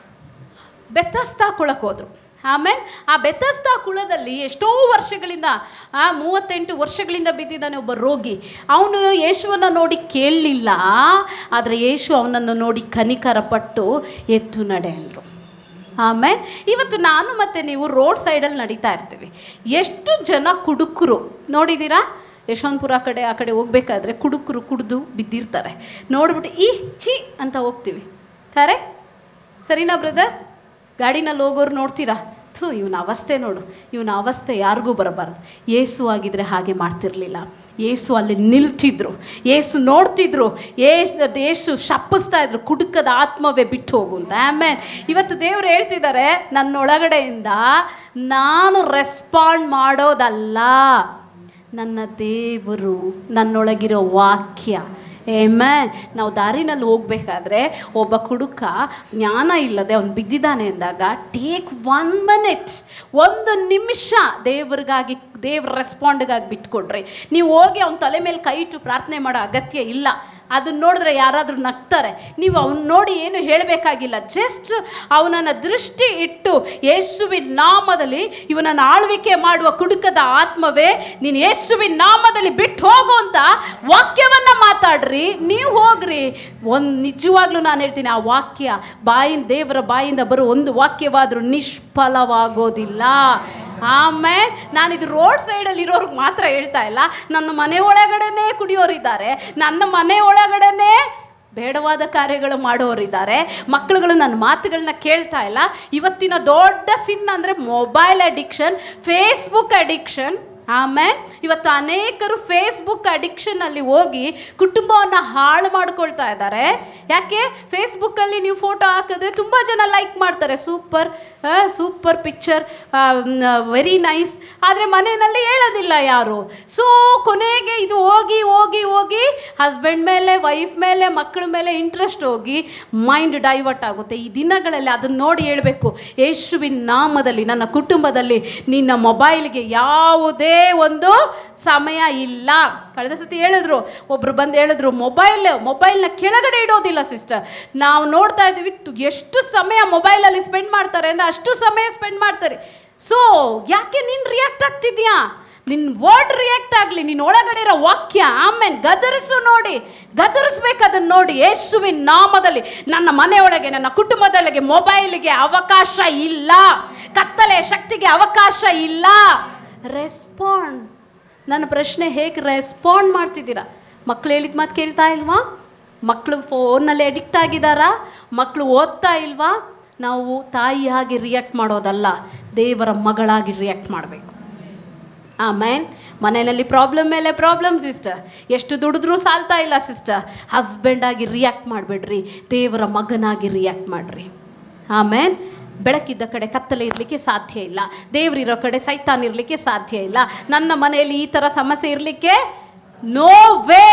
ಬೆತ್ತಸ್ತಾ ಕುಳಕ್ಕೆ ಹೋದ್ರು ಆಮೇಲೆ ಆ ಬೆತ್ತಸ್ತಾ ಕುಳದಲ್ಲಿ ಎಷ್ಟೋ ವರ್ಷಗಳಿಂದ ಆ ಮೂವತ್ತೆಂಟು ವರ್ಷಗಳಿಂದ ಬಿದ್ದಿದ್ದಾನೆ ಒಬ್ಬ ರೋಗಿ ಅವನು ಯೇಸುವನ್ನು ನೋಡಿ ಕೇಳಲಿಲ್ಲ ಆದರೆ ಯೇಸು ಅವನನ್ನು ನೋಡಿ ಕನಿಕರ ಪಟ್ಟು ಎತ್ತು ನಡೆ ಅಂದರು ಆಮೇಲೆ ಇವತ್ತು ನಾನು ಮತ್ತು ನೀವು ರೋಡ್ ಸೈಡಲ್ಲಿ ನಡೀತಾ ಇರ್ತೀವಿ ಎಷ್ಟು ಜನ ಕುಡುಕರು ನೋಡಿದ್ದೀರಾ ಯಶವಂತಪುರ ಕಡೆ ಆ ಕಡೆ ಹೋಗ್ಬೇಕಾದ್ರೆ ಕುಡುಕರು ಕುಡಿದು ಬಿದ್ದಿರ್ತಾರೆ ನೋಡ್ಬಿಟ್ಟು ಈ ಚಿ ಅಂತ ಹೋಗ್ತೀವಿ ಕರೆಕ್ಟ್ ಸರಿನಾ ಬ್ರದರ್ಸ್ ಗಾಡಿನಲ್ಲಿ ಹೋಗೋರು ನೋಡ್ತೀರಾ ಥೂ ಇವನ ಅವಸ್ಥೆ ನೋಡು ಇವನ ಅವಸ್ಥೆ ಯಾರಿಗೂ ಬರಬಾರ್ದು ಏಸು ಆಗಿದ್ರೆ ಹಾಗೆ ಮಾಡ್ತಿರ್ಲಿಲ್ಲ ಏಸು ಅಲ್ಲಿ ನಿಲ್ತಿದ್ರು ಏಸು ನೋಡ್ತಿದ್ರು ಏಸು ಏಸು ಶಪ್ಪಿಸ್ತಾ ಇದ್ರು ಕುಡುಕದ ಆತ್ಮವೇ ಬಿಟ್ಟು ಹೋಗು ಅಂತ ಆಮೇಲೆ ಇವತ್ತು ದೇವರು ಹೇಳ್ತಿದ್ದಾರೆ ನನ್ನೊಳಗಡೆಯಿಂದ ನಾನು ರೆಸ್ಪಾಂಡ್ ಮಾಡೋದಲ್ಲ ನನ್ನ ದೇವರು ನನ್ನೊಳಗಿರೋ ವಾಕ್ಯ ಏಮೇ ನಾವು ದಾರಿನಲ್ಲಿ ಹೋಗ್ಬೇಕಾದ್ರೆ ಒಬ್ಬ ಕುಡುಕ ಜ್ಞಾನ ಇಲ್ಲದೆ ಅವ್ನು ಬಿದ್ದಿದ್ದಾನೆ ಅಂದಾಗ ಟೇಕ್ ಒನ್ ಮಿನಿಟ್ ಒಂದು ನಿಮಿಷ ದೇವ್ರಿಗಾಗಿ ದೇವ್ರ ರೆಸ್ಪಾಂಡ್ಗಾಗಿ ಬಿಟ್ಕೊಡ್ರಿ ನೀವು ಹೋಗಿ ಅವ್ನ ತಲೆ ಮೇಲೆ ಕೈ ಇಟ್ಟು ಪ್ರಾರ್ಥನೆ ಮಾಡೋ ಅಗತ್ಯ ಇಲ್ಲ ಅದನ್ನ ನೋಡಿದ್ರೆ ಯಾರಾದರೂ ನಗ್ತಾರೆ ನೀವು ಅವನ್ನ ನೋಡಿ ಏನು ಹೇಳಬೇಕಾಗಿಲ್ಲ ಜಸ್ಟ್ ಅವನನ್ನು ದೃಷ್ಟಿ ಇಟ್ಟು ಯೇಸುವಿನ ನಾಮದಲ್ಲಿ ಇವನನ್ನು ಆಳ್ವಿಕೆ ಮಾಡುವ ಕುಡುಕದ ಆತ್ಮವೇ ನೀನು ಯೇಸುವಿನ ನಾಮದಲ್ಲಿ ಬಿಟ್ಟು ಹೋಗು ಅಂತ ವಾಕ್ಯವನ್ನ ಮಾತಾಡ್ರಿ ನೀವು ಹೋಗ್ರಿ ಒಂದು ನಿಜವಾಗ್ಲೂ ನಾನು ಹೇಳ್ತೀನಿ ಆ ವಾಕ್ಯ ಬಾಯಿಂದ ದೇವರ ಬಾಯಿಂದ ಬರೋ ಒಂದು ವಾಕ್ಯವಾದರೂ ನಿಷ್ಫಲವಾಗೋದಿಲ್ಲ ಆಮೇಲೆ ನಾನಿದು ರೋಡ್ ಸೈಡಲ್ಲಿ ಇರೋರ್ಗೆ ಮಾತ್ರ ಹೇಳ್ತಾ ಇಲ್ಲ ನನ್ನ ಮನೆ ಒಳಗಡೆನೇ ಕುಡಿಯೋರಿದ್ದಾರೆ ನನ್ನ ಮನೆ ಒಳಗಡೆನೇ ಬೇಡವಾದ ಕಾರ್ಯಗಳು ಮಾಡೋರಿದ್ದಾರೆ ಮಕ್ಕಳುಗಳು ನನ್ನ ಮಾತುಗಳನ್ನ ಕೇಳ್ತಾ ಇಲ್ಲ ಇವತ್ತಿನ ದೊಡ್ಡ ಸಿನ್ ಅಂದರೆ ಮೊಬೈಲ್ ಅಡಿಕ್ಷನ್ ಫೇಸ್ಬುಕ್ ಅಡಿಕ್ಷನ್ ಆಮೇಲೆ ಇವತ್ತು ಅನೇಕರು ಫೇಸ್ಬುಕ್ ಅಡಿಕ್ಷನಲ್ಲಿ ಹೋಗಿ ಕುಟುಂಬವನ್ನು ಹಾಳು ಮಾಡ್ಕೊಳ್ತಾ ಇದ್ದಾರೆ ಯಾಕೆ ಫೇಸ್ಬುಕ್ಕಲ್ಲಿ ನೀವು ಫೋಟೋ ಹಾಕಿದ್ರೆ ತುಂಬ ಜನ ಲೈಕ್ ಮಾಡ್ತಾರೆ super super picture very nice ಆದರೆ ಮನೆಯಲ್ಲಿ ಹೇಳೋದಿಲ್ಲ ಯಾರು ಸೊ ಕೊನೆಗೆ ಇದು ಹೋಗಿ ಹೋಗಿ ಹೋಗಿ ಹಸ್ಬೆಂಡ್ ಮೇಲೆ ವೈಫ್ ಮೇಲೆ ಮಕ್ಕಳ ಮೇಲೆ ಇಂಟ್ರೆಸ್ಟ್ ಹೋಗಿ ಮೈಂಡ್ ಡೈವರ್ಟ್ ಆಗುತ್ತೆ ಈ ದಿನಗಳಲ್ಲಿ ಅದನ್ನು ನೋಡಿ ಹೇಳಬೇಕು ಯೇಸುವಿನ ನಾಮದಲ್ಲಿ ನನ್ನ ಕುಟುಂಬದಲ್ಲಿ ನಿನ್ನ ಮೊಬೈಲ್ಗೆ ಯಾವುದೇ ಒಂದು ಸಮಯ ಇಲ್ಲ ಕಳೆದ ಸತಿ ಹೇಳಿದ್ರು ಒಬ್ರು ಬಂದು ಹೇಳಿದ್ರು ಮೊಬೈಲ್ ಮೊಬೈಲ್ನ ಕೆಳಗಡೆ ಇಡೋದಿಲ್ಲ ಸಿಸ್ಟರ್ ನಾವು ನೋಡ್ತಾ ಇದ್ದೀವಿ ತು- ಎಷ್ಟು ಸಮಯ ಮೊಬೈಲಲ್ಲಿ ಸ್ಪೆಂಡ್ ಮಾಡ್ತಾರೆ ಅಂದರೆ ಅಷ್ಟು ಸಮಯ ಸ್ಪೆಂಡ್ ಮಾಡ್ತಾರೆ ಸೊ ಯಾಕೆ ನೀನು ರಿಯಾಕ್ಟ್ ಆಗ್ತಿದ್ಯಾ ನಿನ್ನ ವರ್ಡ್ ರಿಯಾಕ್ಟ್ ಆಗಲಿ ನಿನ್ನ ಒಳಗಡೆ ಇರೋ ವಾಕ್ಯ ಆಮೇಲೆ ಗದರಿಸು ನೋಡಿ ಗದರಿಸ್ಬೇಕು ಅದನ್ನು ನೋಡಿ ಯೇಸುವಿನ ನಾಮದಲ್ಲಿ ನನ್ನ ಮನೆಯೊಳಗೆ ನನ್ನ ಕುಟುಂಬದೊಳಗೆ ಮೊಬೈಲ್ಗೆ ಅವಕಾಶ ಇಲ್ಲ ಕತ್ತಲೆ ಶಕ್ತಿಗೆ ಅವಕಾಶ ಇಲ್ಲ ರೆಸ್ಪಾಂಡ್ ನನ್ನ ಪ್ರಶ್ನೆ ಹೇಗೆ ರೆಸ್ಪಾಂಡ್ ಮಾಡ್ತಿದ್ದೀರಾ ಮಕ್ಳು ಹೇಳಿದ ಮಾತು ಕೇಳ್ತಾ ಇಲ್ವಾ ಮಕ್ಕಳು ಫೋನಲ್ಲಿ ಅಡಿಕ್ಟ್ ಆಗಿದ್ದಾರಾ ಮಕ್ಕಳು ಓದ್ತಾ ಇಲ್ವಾ ನಾವು ತಾಯಿಯಾಗಿ ರಿಯಾಕ್ಟ್ ಮಾಡೋದಲ್ಲ ದೇವರ ಮಗಳಾಗಿ ರಿಯಾಕ್ಟ್ ಮಾಡಬೇಕು ಆಮೇನ್ ಮನೆಯಲ್ಲಿ ಪ್ರಾಬ್ಲಮ್ ಮೇಲೆ ಪ್ರಾಬ್ಲಮ್ ಸಿಸ್ಟರ್ ಎಷ್ಟು ದುಡಿದ್ರೂ ಸಾಲ್ತಾ ಇಲ್ಲ ಸಿಸ್ಟರ್ ಹಸ್ಬೆಂಡ್ ಆಗಿ ರಿಯಾಕ್ಟ್ ಮಾಡಬೇಡ್ರಿ ದೇವರ ಮಗನಾಗಿ ರಿಯಾಕ್ಟ್ ಮಾಡಿರಿ ಆಮೇನ್ ಬೆಳಕಿದ್ದ ಕಡೆ ಕತ್ತಲೆ ಇರಲಿಕ್ಕೆ ಸಾಧ್ಯ ಇಲ್ಲ ದೇವರಿರೋ ಕಡೆ ಸೈತಾನ್ ಇರಲಿಕ್ಕೆ ಸಾಧ್ಯ ಇಲ್ಲ ನನ್ನ ಮನೆಯಲ್ಲಿ ಈ ಥರ ಸಮಸ್ಯೆ ಇರಲಿಕ್ಕೆ ನೋ ವೇ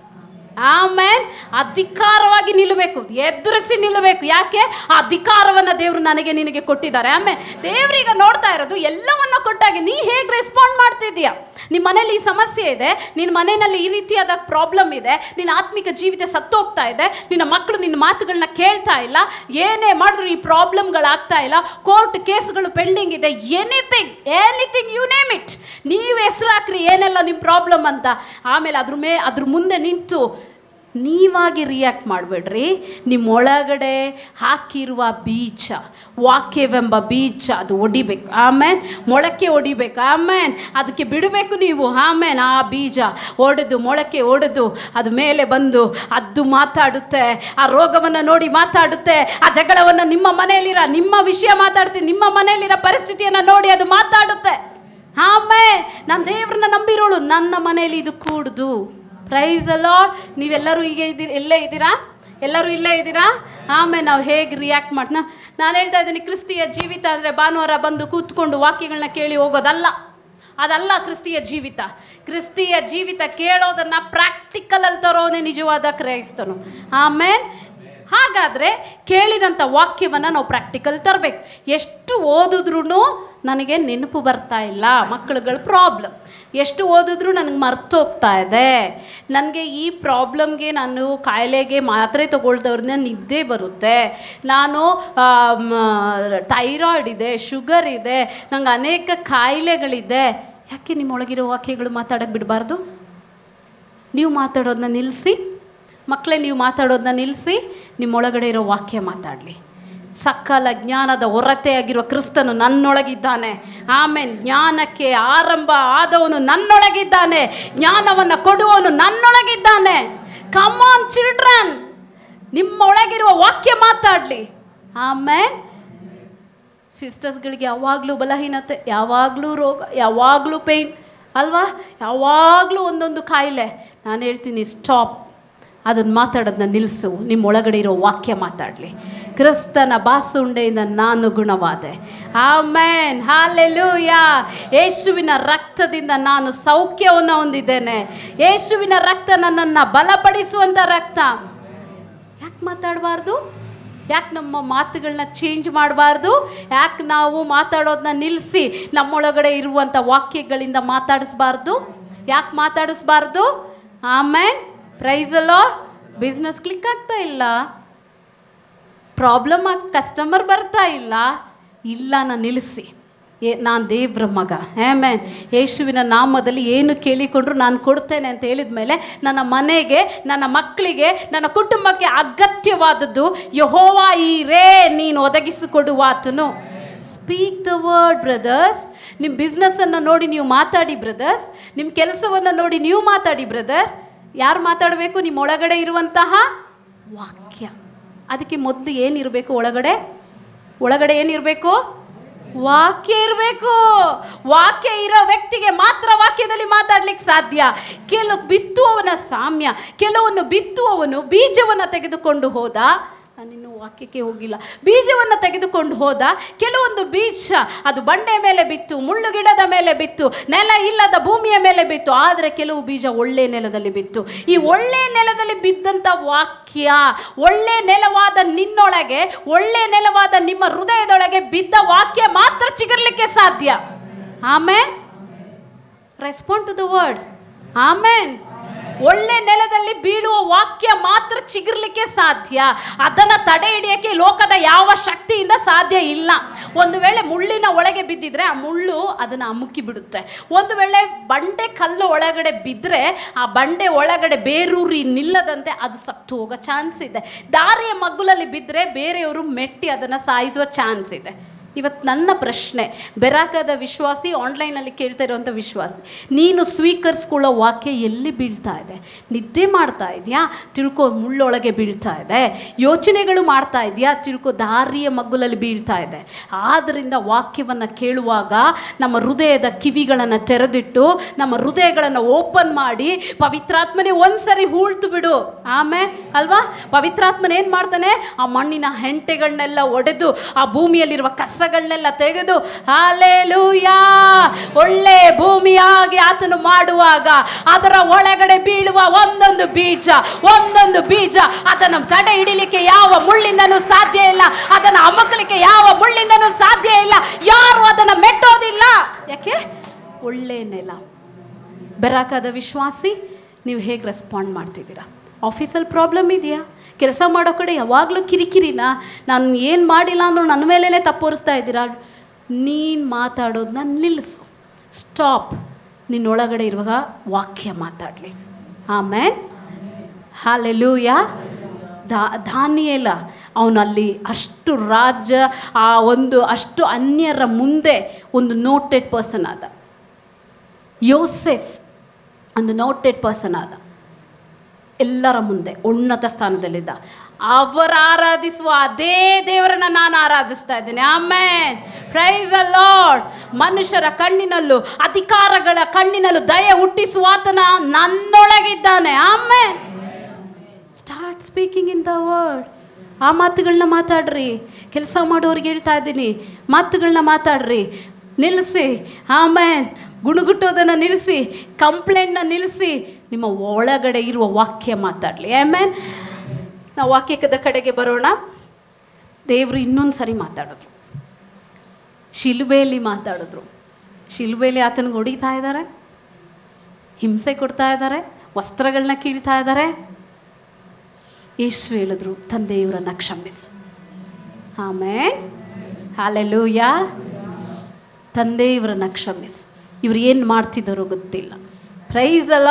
ಆಮೇನ್ ಅಧಿಕಾರವಾಗಿ ನಿಲ್ಲಬೇಕು ಎದುರಿಸಿ ನಿಲ್ಲಬೇಕು ಯಾಕೆ ಆ ಅಧಿಕಾರವನ್ನ ದೇವರು ನನಗೆ ನಿನಗೆ ಕೊಟ್ಟಿದ್ದಾರೆ ಆಮೇಲೆ ದೇವ್ರೀಗ ನೋಡ್ತಾ ಇರೋದು ಎಲ್ಲವನ್ನ ಕೊಟ್ಟಾಗ ನೀ ಹೇಗೆ ರೆಸ್ಪಾಂಡ್ ಮಾಡ್ತಿದ್ದೀಯ ನಿಮ್ಮ ಮನೇಲಿ ಈ ಸಮಸ್ಯೆ ಇದೆ ನಿನ್ನ ಮನೆಯಲ್ಲಿ ಈ ರೀತಿಯಾದ ಪ್ರಾಬ್ಲಮ್ ಇದೆ ನಿನ್ನ ಆತ್ಮಿಕ ಜೀವಿತ ಸತ್ತೋಗ್ತಾ ಇದೆ ನಿನ್ನ ಮಕ್ಕಳು ನಿನ್ನ ಮಾತುಗಳನ್ನ ಕೇಳ್ತಾ ಇಲ್ಲ ಏನೇ ಮಾಡಿದ್ರು ಈ ಪ್ರಾಬ್ಲಮ್ಗಳಾಗ್ತಾ ಇಲ್ಲ ಕೋರ್ಟ್ ಕೇಸ್ಗಳು ಪೆಂಡಿಂಗ್ ಇದೆ anything anything you name it ನೀವು ಹೆಸರು ಹಾಕ್ರಿ ಏನೆಲ್ಲ ನಿಮ್ಮ ಪ್ರಾಬ್ಲಮ್ ಅಂತ ಆಮೇಲೆ ಅದ್ರ ಮೇ ಅದ್ರ ಮುಂದೆ ನಿಂತು ನೀವಾಗಿ ರಿಯಾಕ್ಟ್ ಮಾಡಬೇಡ್ರಿ ನಿಮ್ಮ ಒಳಗಡೆ ಹಾಕಿರುವ ಬೀಜ ವಾಕ್ಯವೆಂಬ ಬೀಜ ಅದು ಒಡಿಬೇಕು ಆಮೇನ್ ಮೊಳಕೆ ಒಡಿಬೇಕು ಆಮೇನ್ ಅದಕ್ಕೆ ಬಿಡಬೇಕು ನೀವು ಆಮೇನ್ ಆ ಬೀಜ ಒಡೆದು ಮೊಳಕೆ ಒಡೆದು ಅದು ಮೇಲೆ ಬಂದು ಅದು ಮಾತಾಡುತ್ತೆ ಆ ರೋಗವನ್ನು ನೋಡಿ ಮಾತಾಡುತ್ತೆ ಆ ಜಗಳವನ್ನು ನಿಮ್ಮ ಮನೆಯಲ್ಲಿರೋ ನಿಮ್ಮ ವಿಷಯ ಮಾತಾಡ್ತೀನಿ ನಿಮ್ಮ ಮನೆಯಲ್ಲಿರೋ ಪರಿಸ್ಥಿತಿಯನ್ನು ನೋಡಿ ಅದು ಮಾತಾಡುತ್ತೆ ಆಮೇಲೆ ನಾನು ದೇವ್ರನ್ನ ನಂಬಿರೋಳು ನನ್ನ ಮನೆಯಲ್ಲಿ ಇದು ಕೂಡುದು ಪ್ರೈಸ್ ಅಲಾಡ್ ನೀವೆಲ್ಲರೂ ಈಗ ಇದ್ದೀರಿ ಇಲ್ಲೇ ಇದ್ದೀರಾ ಎಲ್ಲರೂ ಇಲ್ಲೇ ಇದ್ದೀರಾ ಆಮೇಲೆ ನಾವು ಹೇಗೆ ರಿಯಾಕ್ಟ್ ಮಾಡಿ ನಾನು ಹೇಳ್ತಾ ಇದ್ದೀನಿ ಕ್ರಿಸ್ತಿಯ ಜೀವಿತ ಅಂದರೆ ಭಾನುವಾರ ಬಂದು ಕೂತ್ಕೊಂಡು ವಾಕ್ಯಗಳನ್ನ ಕೇಳಿ ಹೋಗೋದಲ್ಲ ಅದಲ್ಲ ಕ್ರಿಸ್ತಿಯ ಜೀವಿತ ಕ್ರಿಸ್ತಿಯ ಜೀವಿತ ಕೇಳೋದನ್ನ ಪ್ರಾಕ್ಟಿಕಲಲ್ಲಿ ತರೋನೇ ನಿಜವಾದ ಕ್ರೈಸ್ತನು ಆಮೇಲೆ ಹಾಗಾದರೆ ಕೇಳಿದಂಥ ವಾಕ್ಯವನ್ನು ನಾವು ಪ್ರಾಕ್ಟಿಕಲ್ ತರಬೇಕು ಎಷ್ಟು ಓದಿದ್ರೂ ನನಗೆ ನೆನಪು ಬರ್ತಾ ಇಲ್ಲ ಮಕ್ಕಳುಗಳ ಪ್ರಾಬ್ಲಮ್ ಎಷ್ಟು ಓದಿದ್ರೂ ನನಗೆ ಮರ್ತೋಗ್ತಾ ಇದೆ ನನಗೆ ಈ ಪ್ರಾಬ್ಲಮ್ಗೆ ನಾನು ಕಾಯಿಲೆಗೆ ಮಾತ್ರೆ ತಗೊಳ್ದವ್ರನ್ನ ನಿದ್ದೆ ಬರುತ್ತೆ ನಾನು ಥೈರಾಯ್ಡ್ ಇದೆ ಶುಗರ್ ಇದೆ ನಂಗೆ ಅನೇಕ ಕಾಯಿಲೆಗಳಿದೆ ಯಾಕೆ ನಿಮ್ಮೊಳಗಿರೋ ವಾಕ್ಯಗಳು ಮಾತಾಡೋಕ್ಕೆ ಬಿಡಬಾರ್ದು ನೀವು ಮಾತಾಡೋದನ್ನ ನಿಲ್ಲಿಸಿ ಮಕ್ಕಳೇ ನೀವು ಮಾತಾಡೋದನ್ನ ನಿಲ್ಲಿಸಿ ನಿಮ್ಮೊಳಗಡೆ ಇರೋ ವಾಕ್ಯ ಮಾತಾಡಲಿ ಸಕಲ ಜ್ಞಾನದ ಹೊರತೆಯಾಗಿರುವ ಕ್ರಿಸ್ತನು ನನ್ನೊಳಗಿದ್ದಾನೆ ಆಮೇಲೆ ಜ್ಞಾನಕ್ಕೆ ಆರಂಭ ಆದವನು ನನ್ನೊಳಗಿದ್ದಾನೆ ಜ್ಞಾನವನ್ನು ಕೊಡುವವನು ನನ್ನೊಳಗಿದ್ದಾನೆ ಕಮಾನ್ ಚಿಲ್ಡ್ರನ್ ನಿಮ್ಮೊಳಗಿರುವ ವಾಕ್ಯ ಮಾತಾಡಲಿ ಆಮೇಲೆ ಸಿಸ್ಟರ್ಸ್ಗಳಿಗೆ ಯಾವಾಗಲೂ ಬಲಹೀನತೆ ಯಾವಾಗಲೂ ರೋಗ ಯಾವಾಗಲೂ ಪೇಯ್ನ್ ಅಲ್ವಾ ಯಾವಾಗಲೂ ಒಂದೊಂದು ಕಾಯಿಲೆ ನಾನು ಹೇಳ್ತೀನಿ ಸ್ಟಾಪ್ ಅದನ್ನು ಮಾತಾಡೋದನ್ನ ನಿಲ್ಲಿಸು ನಿಮ್ಮ ಒಳಗಡೆ ಇರೋ ವಾಕ್ಯ ಮಾತಾಡಲಿ ಕ್ರಿಸ್ತನ ಬಾಸುಂಡೆಯಿಂದ ನಾನು ಗುಣವಾದೆ ಆಮೇನ್ ಹಾಲೆಲೂಯ ಯೇಸುವಿನ ರಕ್ತದಿಂದ ನಾನು ಸೌಖ್ಯವನ್ನು ಹೊಂದಿದ್ದೇನೆ ಯೇಸುವಿನ ರಕ್ತ ನನ್ನನ್ನು ಬಲಪಡಿಸುವಂಥ ರಕ್ತ ಯಾಕೆ ಮಾತಾಡಬಾರ್ದು ಯಾಕೆ ನಮ್ಮ ಮಾತುಗಳನ್ನ ಚೇಂಜ್ ಮಾಡಬಾರ್ದು ಯಾಕೆ ನಾವು ಮಾತಾಡೋದನ್ನ ನಿಲ್ಲಿಸಿ ನಮ್ಮೊಳಗಡೆ ಇರುವಂಥ ವಾಕ್ಯಗಳಿಂದ ಮಾತಾಡಿಸ್ಬಾರ್ದು ಯಾಕೆ ಮಾತಾಡಿಸ್ಬಾರ್ದು ಆಮೇಲೆ ಪ್ರೈಸಲ್ಲೋ ಬಿಸ್ನೆಸ್ ಕ್ಲಿಕ್ ಆಗ್ತಾ ಇಲ್ಲ ಪ್ರಾಬ್ಲಮ್ ಆಗಿ ಕಸ್ಟಮರ್ ಬರ್ತಾ ಇಲ್ಲ ಇಲ್ಲ ನಾನು ನಿಲ್ಲಿಸಿ ಏ ನಾನು ದೇವ್ರ ಮಗ ಆಮೇನ್ ಯೇಸುವಿನ ನಾಮದಲ್ಲಿ ಏನು ಕೇಳಿಕೊಂಡ್ರು ನಾನು ಕೊಡ್ತೇನೆ ಅಂತ ಹೇಳಿದ ಮೇಲೆ ನನ್ನ ಮನೆಗೆ ನನ್ನ ಮಕ್ಕಳಿಗೆ ನನ್ನ ಕುಟುಂಬಕ್ಕೆ ಅಗತ್ಯವಾದದ್ದು ಯಹೋವಾ ಈ ರೇ ನೀನು ಒದಗಿಸಿಕೊಡುವಾತನು ಸ್ಪೀಕ್ ದ ವರ್ಡ್ ಬ್ರದರ್ಸ್ ನಿಮ್ಮ ಬಿಸ್ನೆಸ್ಸನ್ನು ನೋಡಿ ನೀವು ಮಾತಾಡಿ ಬ್ರದರ್ಸ್ ನಿಮ್ಮ ಕೆಲಸವನ್ನು ನೋಡಿ ನೀವು ಮಾತಾಡಿ ಬ್ರದರ್ ಯಾರು ಮಾತಾಡಬೇಕು ನಿಮ್ಮ ಒಳಗಡೆ ಇರುವಂತಹ ವಾಕ್ಯ ಅದಕ್ಕೆ ಮೊದಲು ಏನಿರಬೇಕು ಒಳಗಡೆ ಒಳಗಡೆ ಏನಿರಬೇಕು ವಾಕ್ಯ ಇರಬೇಕು ವಾಕ್ಯ ಇರೋ ವ್ಯಕ್ತಿಗೆ ಮಾತ್ರ ವಾಕ್ಯದಲ್ಲಿ ಮಾತಾಡ್ಲಿಕ್ಕೆ ಸಾಧ್ಯ ಕೆಲವು ಬಿತ್ತುವವನ ಸಾಮ್ಯ ಕೆಲವನ್ನು ಬಿತ್ತುವವನು ಬೀಜವನ್ನು ತೆಗೆದುಕೊಂಡು ಹೋದ ನಾನಿನ್ನು ವಾಕ್ಯಕ್ಕೆ ಹೋಗಿಲ್ಲ ಬೀಜವನ್ನು ತೆಗೆದುಕೊಂಡು ಹೋದ ಕೆಲವೊಂದು ಬೀಜ ಅದು ಬಂಡೆ ಮೇಲೆ ಬಿತ್ತು ಮುಳ್ಳು ಗಿಡದ ಮೇಲೆ ಬಿತ್ತು ನೆಲ ಇಲ್ಲದ ಭೂಮಿಯ ಮೇಲೆ ಬಿತ್ತು ಆದರೆ ಕೆಲವು ಬೀಜ ಒಳ್ಳೆ ನೆಲದಲ್ಲಿ ಬಿತ್ತು ಈ ಒಳ್ಳೆ ನೆಲದಲ್ಲಿ ಬಿದ್ದಂಥ ವಾಕ್ಯ ಒಳ್ಳೆ ನೆಲವಾದ ನಿನ್ನೊಳಗೆ ಒಳ್ಳೆ ನೆಲವಾದ ನಿಮ್ಮ ಹೃದಯದೊಳಗೆ ಬಿದ್ದ ವಾಕ್ಯ ಮಾತ್ರ ಚಿಗುರ್ಲಿಕ್ಕೆ ಸಾಧ್ಯ amen respond to the word amen ಒಳ್ಳೆ ನೆಲದಲ್ಲಿ ಬೀಳುವ ವಾಕ್ಯ ಮಾತ್ರ ಚಿಗುರ್ಲಿಕ್ಕೆ ಸಾಧ್ಯ ಅದನ್ನ ತಡೆ ಹಿಡಿಯಕ್ಕೆ ಲೋಕದ ಯಾವ ಶಕ್ತಿಯಿಂದ ಸಾಧ್ಯ ಇಲ್ಲ ಒಂದು ವೇಳೆ ಮುಳ್ಳಿನ ಒಳಗೆ ಬಿದ್ದಿದ್ರೆ ಆ ಮುಳ್ಳು ಅದನ್ನ ಅಮುಕಿ ಬಿಡುತ್ತೆ ಒಂದು ವೇಳೆ ಬಂಡೆ ಕಲ್ಲು ಒಳಗಡೆ ಬಿದ್ದರೆ ಆ ಬಂಡೆ ಒಳಗಡೆ ಬೇರೂರಿ ನಿಲ್ಲದಂತೆ ಅದು ಸತ್ತು ಹೋಗೋ ಚಾನ್ಸ್ ಇದೆ ದಾರಿಯ ಮಗ್ಗುಲಲ್ಲಿ ಬಿದ್ದರೆ ಬೇರೆಯವರು ಮೆಟ್ಟಿ ಅದನ್ನು ಸಾಯಿಸುವ ಚಾನ್ಸ್ ಇದೆ ಇವತ್ತು ನನ್ನ ಪ್ರಶ್ನೆ ಬೆರಾಕದ ವಿಶ್ವಾಸಿ ಆನ್ಲೈನಲ್ಲಿ ಕೇಳ್ತಾ ಇರುವಂಥ ವಿಶ್ವಾಸಿ ನೀನು ಸ್ವೀಕರಿಸ್ಕೊಳ್ಳೋ ವಾಕ್ಯ ಎಲ್ಲಿ ಬೀಳ್ತಾ ಇದೆ ನಿದ್ದೆ ಮಾಡ್ತಾ ಇದೆಯಾ ತಿಳ್ಕೊ ಮುಳ್ಳೊಳಗೆ ಬೀಳ್ತಾ ಇದೆ ಯೋಚನೆಗಳು ಮಾಡ್ತಾ ಇದೆಯಾ ತಿಳ್ಕೊ ದಾರಿಯ ಮಗ್ಗುಲಲ್ಲಿ ಬೀಳ್ತಾ ಇದೆ ಆದ್ದರಿಂದ ವಾಕ್ಯವನ್ನು ಕೇಳುವಾಗ ನಮ್ಮ ಹೃದಯದ ಕಿವಿಗಳನ್ನು ತೆರೆದಿಟ್ಟು ನಮ್ಮ ಹೃದಯಗಳನ್ನು ಓಪನ್ ಮಾಡಿ ಪವಿತ್ರಾತ್ಮನೇ ಒಂದ್ಸರಿ ಹೂಳ್ತು ಬಿಡು ಆಮೇಲೆ ಅಲ್ವಾ ಪವಿತ್ರಾತ್ಮನ ಏನು ಮಾಡ್ತಾನೆ ಆ ಮಣ್ಣಿನ ಹೆಂಟೆಗಳನ್ನೆಲ್ಲ ಒಡೆದು ಆ ಭೂಮಿಯಲ್ಲಿರುವ ಕಸ ಕಸಗಳನ್ನೆಲ್ಲ ತೆಗೆದು ಹಾಲೇಲೂಯಾ ಒಳ್ಳೆ ಭೂಮಿಯಾಗಿ ಆತನು ಮಾಡುವಾಗ ಅದರ ಒಳಗಡೆ ಬೀಳುವ ಒಂದೊಂದು ಬೀಜ ಒಂದೊಂದು ಬೀಜ ಅದನ್ನು ತಡೆ ಹಿಡಿಲಿಕ್ಕೆ ಯಾವ ಮುಳ್ಳಿಂದನೂ ಸಾಧ್ಯ ಇಲ್ಲ ಅದನ್ನು ಅಮಕಲಿಕ್ಕೆ ಯಾವ ಮುಳ್ಳಿಂದನೂ ಸಾಧ್ಯ ಇಲ್ಲ ಯಾರು ಅದನ್ನು ಮೆಟ್ಟೋದಿಲ್ಲ ಯಾಕೆ ಒಳ್ಳೆ ನೆಲ ಬೆರಾಕಾದ ವಿಶ್ವಾಸಿ ನೀವು ಹೇಗೆ ರೆಸ್ಪಾಂಡ್ ಮಾಡ್ತಿದ್ದೀರಾ ಆಫೀಸಲ್ಲಿ ಪ್ರಾಬ್ಲಮ್ ಇದೆಯಾ ಕೆಲಸ ಮಾಡೋ ಕಡೆ ಯಾವಾಗಲೂ ಕಿರಿಕಿರಿನ ನಾನು ಏನು ಮಾಡಿಲ್ಲ ಅಂದ್ರೂ ನನ್ನ ಮೇಲೇ ತಪ್ಪೋರಿಸ್ತಾ ಇದ್ದೀರಾ ನೀನು ಮಾತಾಡೋದನ್ನ ನಿಲ್ಲಿಸು ಸ್ಟಾಪ್ ನಿನ್ನೊಳಗಡೆ ಇರುವಾಗ ವಾಕ್ಯ ಮಾತಾಡಲಿ ಆಮೇಲೆ ಹಾಲೆಲೂಯ ದಾ ಧಾನ್ಯಲ್ಲ ಅವನು ಅಲ್ಲಿ ಅಷ್ಟು ರಾಜ್ಯ ಆ ಒಂದು ಅಷ್ಟು ಅನ್ಯರ ಮುಂದೆ ಒಂದು ನೋಟೆಡ್ ಪರ್ಸನ್ ಆದ ಯೋಸೆಫ್ ಒಂದು ನೋಟೆಡ್ ಪರ್ಸನ್ ಆದ ಎಲ್ಲರ ಮುಂದೆ ಉನ್ನತ ಸ್ಥಾನದಲ್ಲಿದ್ದ ಅವರ ಆರಾಧಿಸುವ ಅದೇ ದೇವರನ್ನ ನಾನು ಆರಾಧಿಸ್ತಾ ಇದ್ದೇನೆ ಆಮೇನ್ ಪ್ರೈಸ್ ಅ ಲಾರ್ಡ್ ಮನುಷ್ಯರ ಕಣ್ಣಿನಲ್ಲೂ ಅಧಿಕಾರಗಳ ಕಣ್ಣಿನಲ್ಲೂ ದಯ ಹುಟ್ಟಿಸುವ ಆತನ ನನ್ನೊಳಗಿದ್ದಾನೆ amen start speaking in the word ಆ ಮಾತುಗಳನ್ನ ಮಾತಾಡ್ರಿ ಕೆಲಸ ಮಾಡೋರಿಗೆ ಹೇಳ್ತಾ ಇದ್ದೀನಿ ಮಾತುಗಳನ್ನ ಮಾತಾಡ್ರಿ ನಿಲ್ಲಿಸಿ ಆಮೇನ್ ಗುಣಗುಟ್ಟೋದನ್ನು ನಿಲ್ಲಿಸಿ ಕಂಪ್ಲೇಂಟ್ನ ನಿಲ್ಲಿಸಿ ನಿಮ್ಮ ಒಳಗಡೆ ಇರುವ ವಾಕ್ಯ ಮಾತಾಡಲಿ ಆಮೇನ್ ನಾವು ವಾಕ್ಯದ ಕಡೆಗೆ ಬರೋಣ ದೇವರು ಇನ್ನೊಂದು ಸರಿ ಮಾತಾಡಿದ್ರು ಶಿಲುಬೆಯಲ್ಲಿ ಮಾತಾಡಿದ್ರು ಶಿಲುಬೆಯಲ್ಲಿ ಆತನಿಗೆ ಹೊಡಿತಾ ಇದ್ದಾರೆ ಹಿಂಸೆ ಕೊಡ್ತಾ ಇದ್ದಾರೆ ವಸ್ತ್ರಗಳನ್ನ ಕೀಳ್ತಾ ಇದ್ದಾರೆ ಯೇಸು ಹೇಳಿದ್ರು ತಂದೆಯವರನ್ನು ಕ್ಷಮಿಸು ಆಮೇಲೆ ಹಾಲೆಲೂಯ ತಂದೆಯವರನ್ನು ಕ್ಷಮಿಸು ಇವ್ರು ಏನು ಮಾಡ್ತಿದ್ದಾರೋ ಗೊತ್ತಿಲ್ಲ ಪ್ರೈಸ್ ಅಲ್ಲ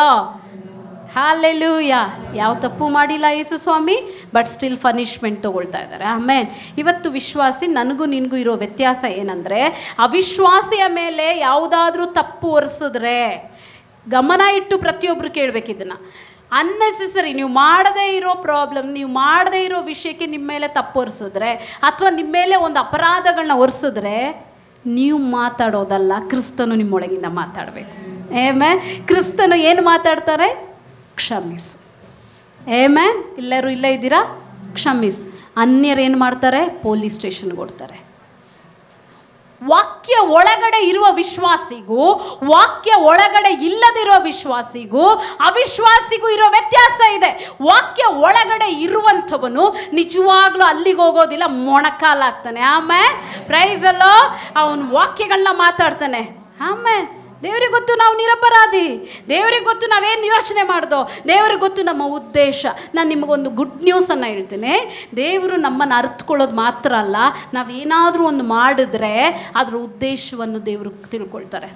ಹಾಲೆಲೂಯ ಯಾವ ತಪ್ಪು ಮಾಡಿಲ್ಲ Yesu Swami but still punishment ತೊಗೊಳ್ತಾ ಇದ್ದಾರೆ ಆಮೇಲೆ ಇವತ್ತು ವಿಶ್ವಾಸಿ ನನಗೂ ನಿನಗೂ ಇರೋ ವ್ಯತ್ಯಾಸ ಏನಂದರೆ ಅವಿಶ್ವಾಸಿಯ ಮೇಲೆ ಯಾವುದಾದ್ರೂ ತಪ್ಪು ಒರೆಸಿದ್ರೆ ಗಮನ ಇಟ್ಟು ಪ್ರತಿಯೊಬ್ಬರು ಕೇಳಬೇಕು ಇದನ್ನು ಅನ್ನೆಸೆಸರಿ ನೀವು ಮಾಡದೇ ಇರೋ ಪ್ರಾಬ್ಲಮ್ ನೀವು ಮಾಡದೇ ಇರೋ ವಿಷಯಕ್ಕೆ ನಿಮ್ಮ ಮೇಲೆ ತಪ್ಪು ಒರೆಸಿದ್ರೆ ಅಥವಾ ನಿಮ್ಮ ಮೇಲೆ ಒಂದು ಅಪರಾಧಗಳನ್ನ ಒರೆಸಿದ್ರೆ ನೀವು ಮಾತಾಡೋದಲ್ಲ ಕ್ರಿಸ್ತನು ನಿಮ್ಮೊಳಗಿಂದ ಮಾತಾಡಬೇಕು ಏಮೇ ಕ್ರಿಸ್ತನು ಏನು ಮಾತಾಡ್ತಾರೆ ಕ್ಷಮಿಸು ಏಮೇ ಎಲ್ಲರೂ ಇಲ್ಲೇ ಇದ್ದೀರಾ ಕ್ಷಮಿಸು ಅನ್ಯರು ಏನು ಮಾಡ್ತಾರೆ ಪೊಲೀಸ್ ಸ್ಟೇಷನ್ಗೆ ಕೊಡ್ತಾರೆ ವಾಕ್ಯ ಒಳಗಡೆ ಇರುವ ವಿಶ್ವಾಸಿಗೂ ವಾಕ್ಯ ಒಳಗಡೆ ಇಲ್ಲದಿರೋ ವಿಶ್ವಾಸಿಗೂ ಅವಿಶ್ವಾಸಿಗೂ ಇರೋ ವ್ಯತ್ಯಾಸ ಇದೆ ವಾಕ್ಯ ಒಳಗಡೆ ಇರುವಂಥವನು ನಿಜವಾಗ್ಲೂ ಅಲ್ಲಿಗೆ ಹೋಗೋದಿಲ್ಲ ಮೊಣಕಾಲಾಗ್ತಾನೆ ಆಮೇಲೆ ಪ್ರೈಸ್ ಅಲ್ಲೋ ಅವನು ವಾಕ್ಯಗಳನ್ನ ಮಾತಾಡ್ತಾನೆ ಆಮೇಲೆ ದೇವ್ರಿಗೆ ಗೊತ್ತು ನಾವು ನಿರಪರಾಧಿ ದೇವ್ರಿಗೆ ಗೊತ್ತು ನಾವೇನು ಯೋಚನೆ ಮಾಡ್ದೋ ದೇವ್ರಿಗೆ ಗೊತ್ತು ನಮ್ಮ ಉದ್ದೇಶ ನಾನು ನಿಮಗೊಂದು ಗುಡ್ ನ್ಯೂಸನ್ನು ಹೇಳ್ತೀನಿ ದೇವರು ನಮ್ಮನ್ನು ಅರ್ಥಕೊಳ್ಳೋದು ಮಾತ್ರ ಅಲ್ಲ ನಾವೇನಾದರೂ ಒಂದು ಮಾಡಿದ್ರೆ ಅದರ ಉದ್ದೇಶವನ್ನು ದೇವರು ತಿಳ್ಕೊಳ್ತಾರೆ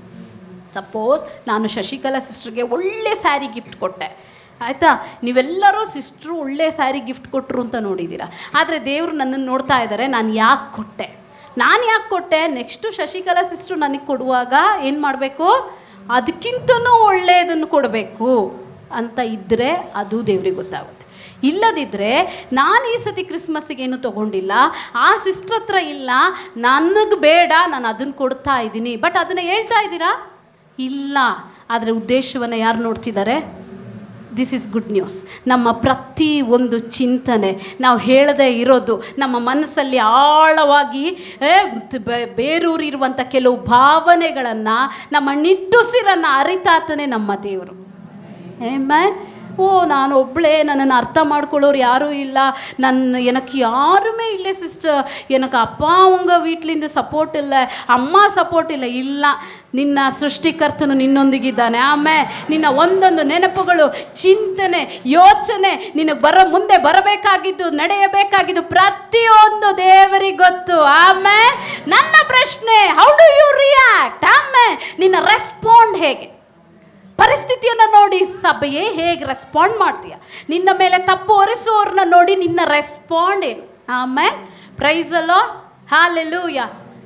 ಸಪೋಸ್ ನಾನು ಶಶಿಕಲಾ ಸಿಸ್ಟ್ರಿಗೆ ಒಳ್ಳೆ ಸ್ಯಾರಿ ಗಿಫ್ಟ್ ಕೊಟ್ಟೆ ಆಯಿತಾ ನೀವೆಲ್ಲರೂ ಸಿಸ್ಟ್ರು ಒಳ್ಳೆ ಸ್ಯಾರಿ ಗಿಫ್ಟ್ ಕೊಟ್ಟರು ಅಂತ ನೋಡಿದ್ದೀರಾ ಆದರೆ ದೇವರು ನನ್ನನ್ನು ನೋಡ್ತಾ ಇದ್ದಾರೆ ನಾನು ಯಾಕೆ ಕೊಟ್ಟೆ ನಾನು ಯಾಕೆ ಕೊಟ್ಟೆ ನೆಕ್ಸ್ಟು ಶಶಿಕಲಾ ಸಿಸ್ಟ್ರು ನನಗೆ ಕೊಡುವಾಗ ಏನು ಮಾಡಬೇಕು ಅದಕ್ಕಿಂತನೂ ಒಳ್ಳೆಯದನ್ನು ಕೊಡಬೇಕು ಅಂತ ಇದ್ದರೆ ಅದು ದೇವ್ರಿಗೆ ಗೊತ್ತಾಗುತ್ತೆ ಇಲ್ಲದಿದ್ದರೆ ನಾನು ಈ ಸತಿ ಕ್ರಿಸ್ಮಸ್ಸಿಗೆ ಏನು ತೊಗೊಂಡಿಲ್ಲ ಆ ಸಿಸ್ಟ್ರ್ ಹತ್ರ ಇಲ್ಲ ನನಗೆ ಬೇಡ ನಾನು ಅದನ್ನು ಕೊಡ್ತಾ ಇದ್ದೀನಿ ಬಟ್ ಅದನ್ನು ಹೇಳ್ತಾ ಇದ್ದೀರಾ ಇಲ್ಲ ಆದರೆ ಉದ್ದೇಶವನ್ನು ಯಾರು ನೋಡ್ತಿದ್ದಾರೆ ದಿಸ್ ಇಸ್ ಗುಡ್ ನ್ಯೂಸ್ ನಮ್ಮ ಪ್ರತಿ ಒಂದು ಚಿಂತನೆ ನಾವು ಹೇಳದೇ ಇರೋದು ನಮ್ಮ ಮನಸ್ಸಲ್ಲಿ ಆಳವಾಗಿ ಏ, ಬೆ- ಬೇರೂರಿರುವಂಥ ಕೆಲವು ಭಾವನೆಗಳನ್ನು ನಮ್ಮ ನಿಟ್ಟುಸಿರನ್ನು ಅರಿತಾತನೇ ನಮ್ಮ ದೇವರು ಏಮೇ ಓ ನಾನು ಒಬ್ಬಳೇ ನನ್ನನ್ನು ಅರ್ಥ ಮಾಡ್ಕೊಳ್ಳೋರು ಯಾರೂ ಇಲ್ಲ ನನ್ನ எனக்கு யாருமே இல்லை சிஸ்டர் எனக்கு அப்பா அவங்க வீட்லேருந்து ಸಪೋರ್ಟ್ ಇಲ್ಲ ಅಮ್ಮ ಸಪೋರ್ಟ್ ಇಲ್ಲ ಇಲ್ಲ ನಿನ್ನ ಸೃಷ್ಟಿಕರ್ತನು ನಿನ್ನೊಂದಿಗಿದ್ದಾನೆ ಆಮೇಲೆ ನಿನ್ನ ಒಂದೊಂದು ನೆನಪುಗಳು ಚಿಂತನೆ ಯೋಚನೆ ನಿನಗೆ ಬರೋ ಮುಂದೆ ಬರಬೇಕಾಗಿದ್ದು ನಡೆಯಬೇಕಾಗಿದ್ದು ಪ್ರತಿಯೊಂದು ದೇವರಿಗೆ ಗೊತ್ತು ಆಮೇಲೆ ನನ್ನ ಪ್ರಶ್ನೆ ಹೌ ಡು ಯು ರಿಯಾಕ್ಟ್ ಆಮೇಲೆ ನಿನ್ನ ರೆಸ್ಪಾಂಡ್ ಹೇಗೆ ಪರಿಸ್ಥಿತಿಯನ್ನು ನೋಡಿ ಸಭೆಯೇ ಹೇಗೆ ರೆಸ್ಪಾಂಡ್ ಮಾಡ್ತೀಯ ನಿನ್ನ ಮೇಲೆ ತಪ್ಪು ಹೊರಿಸೋರ್ನ ನೋಡಿ ನಿನ್ನ ರೆಸ್ಪಾಂಡ್ ಏನು ಆಮೇನ್ ಪ್ರೈಸ್ ಅಲ್ಲೋ ಹಾಲೆಲೂಯ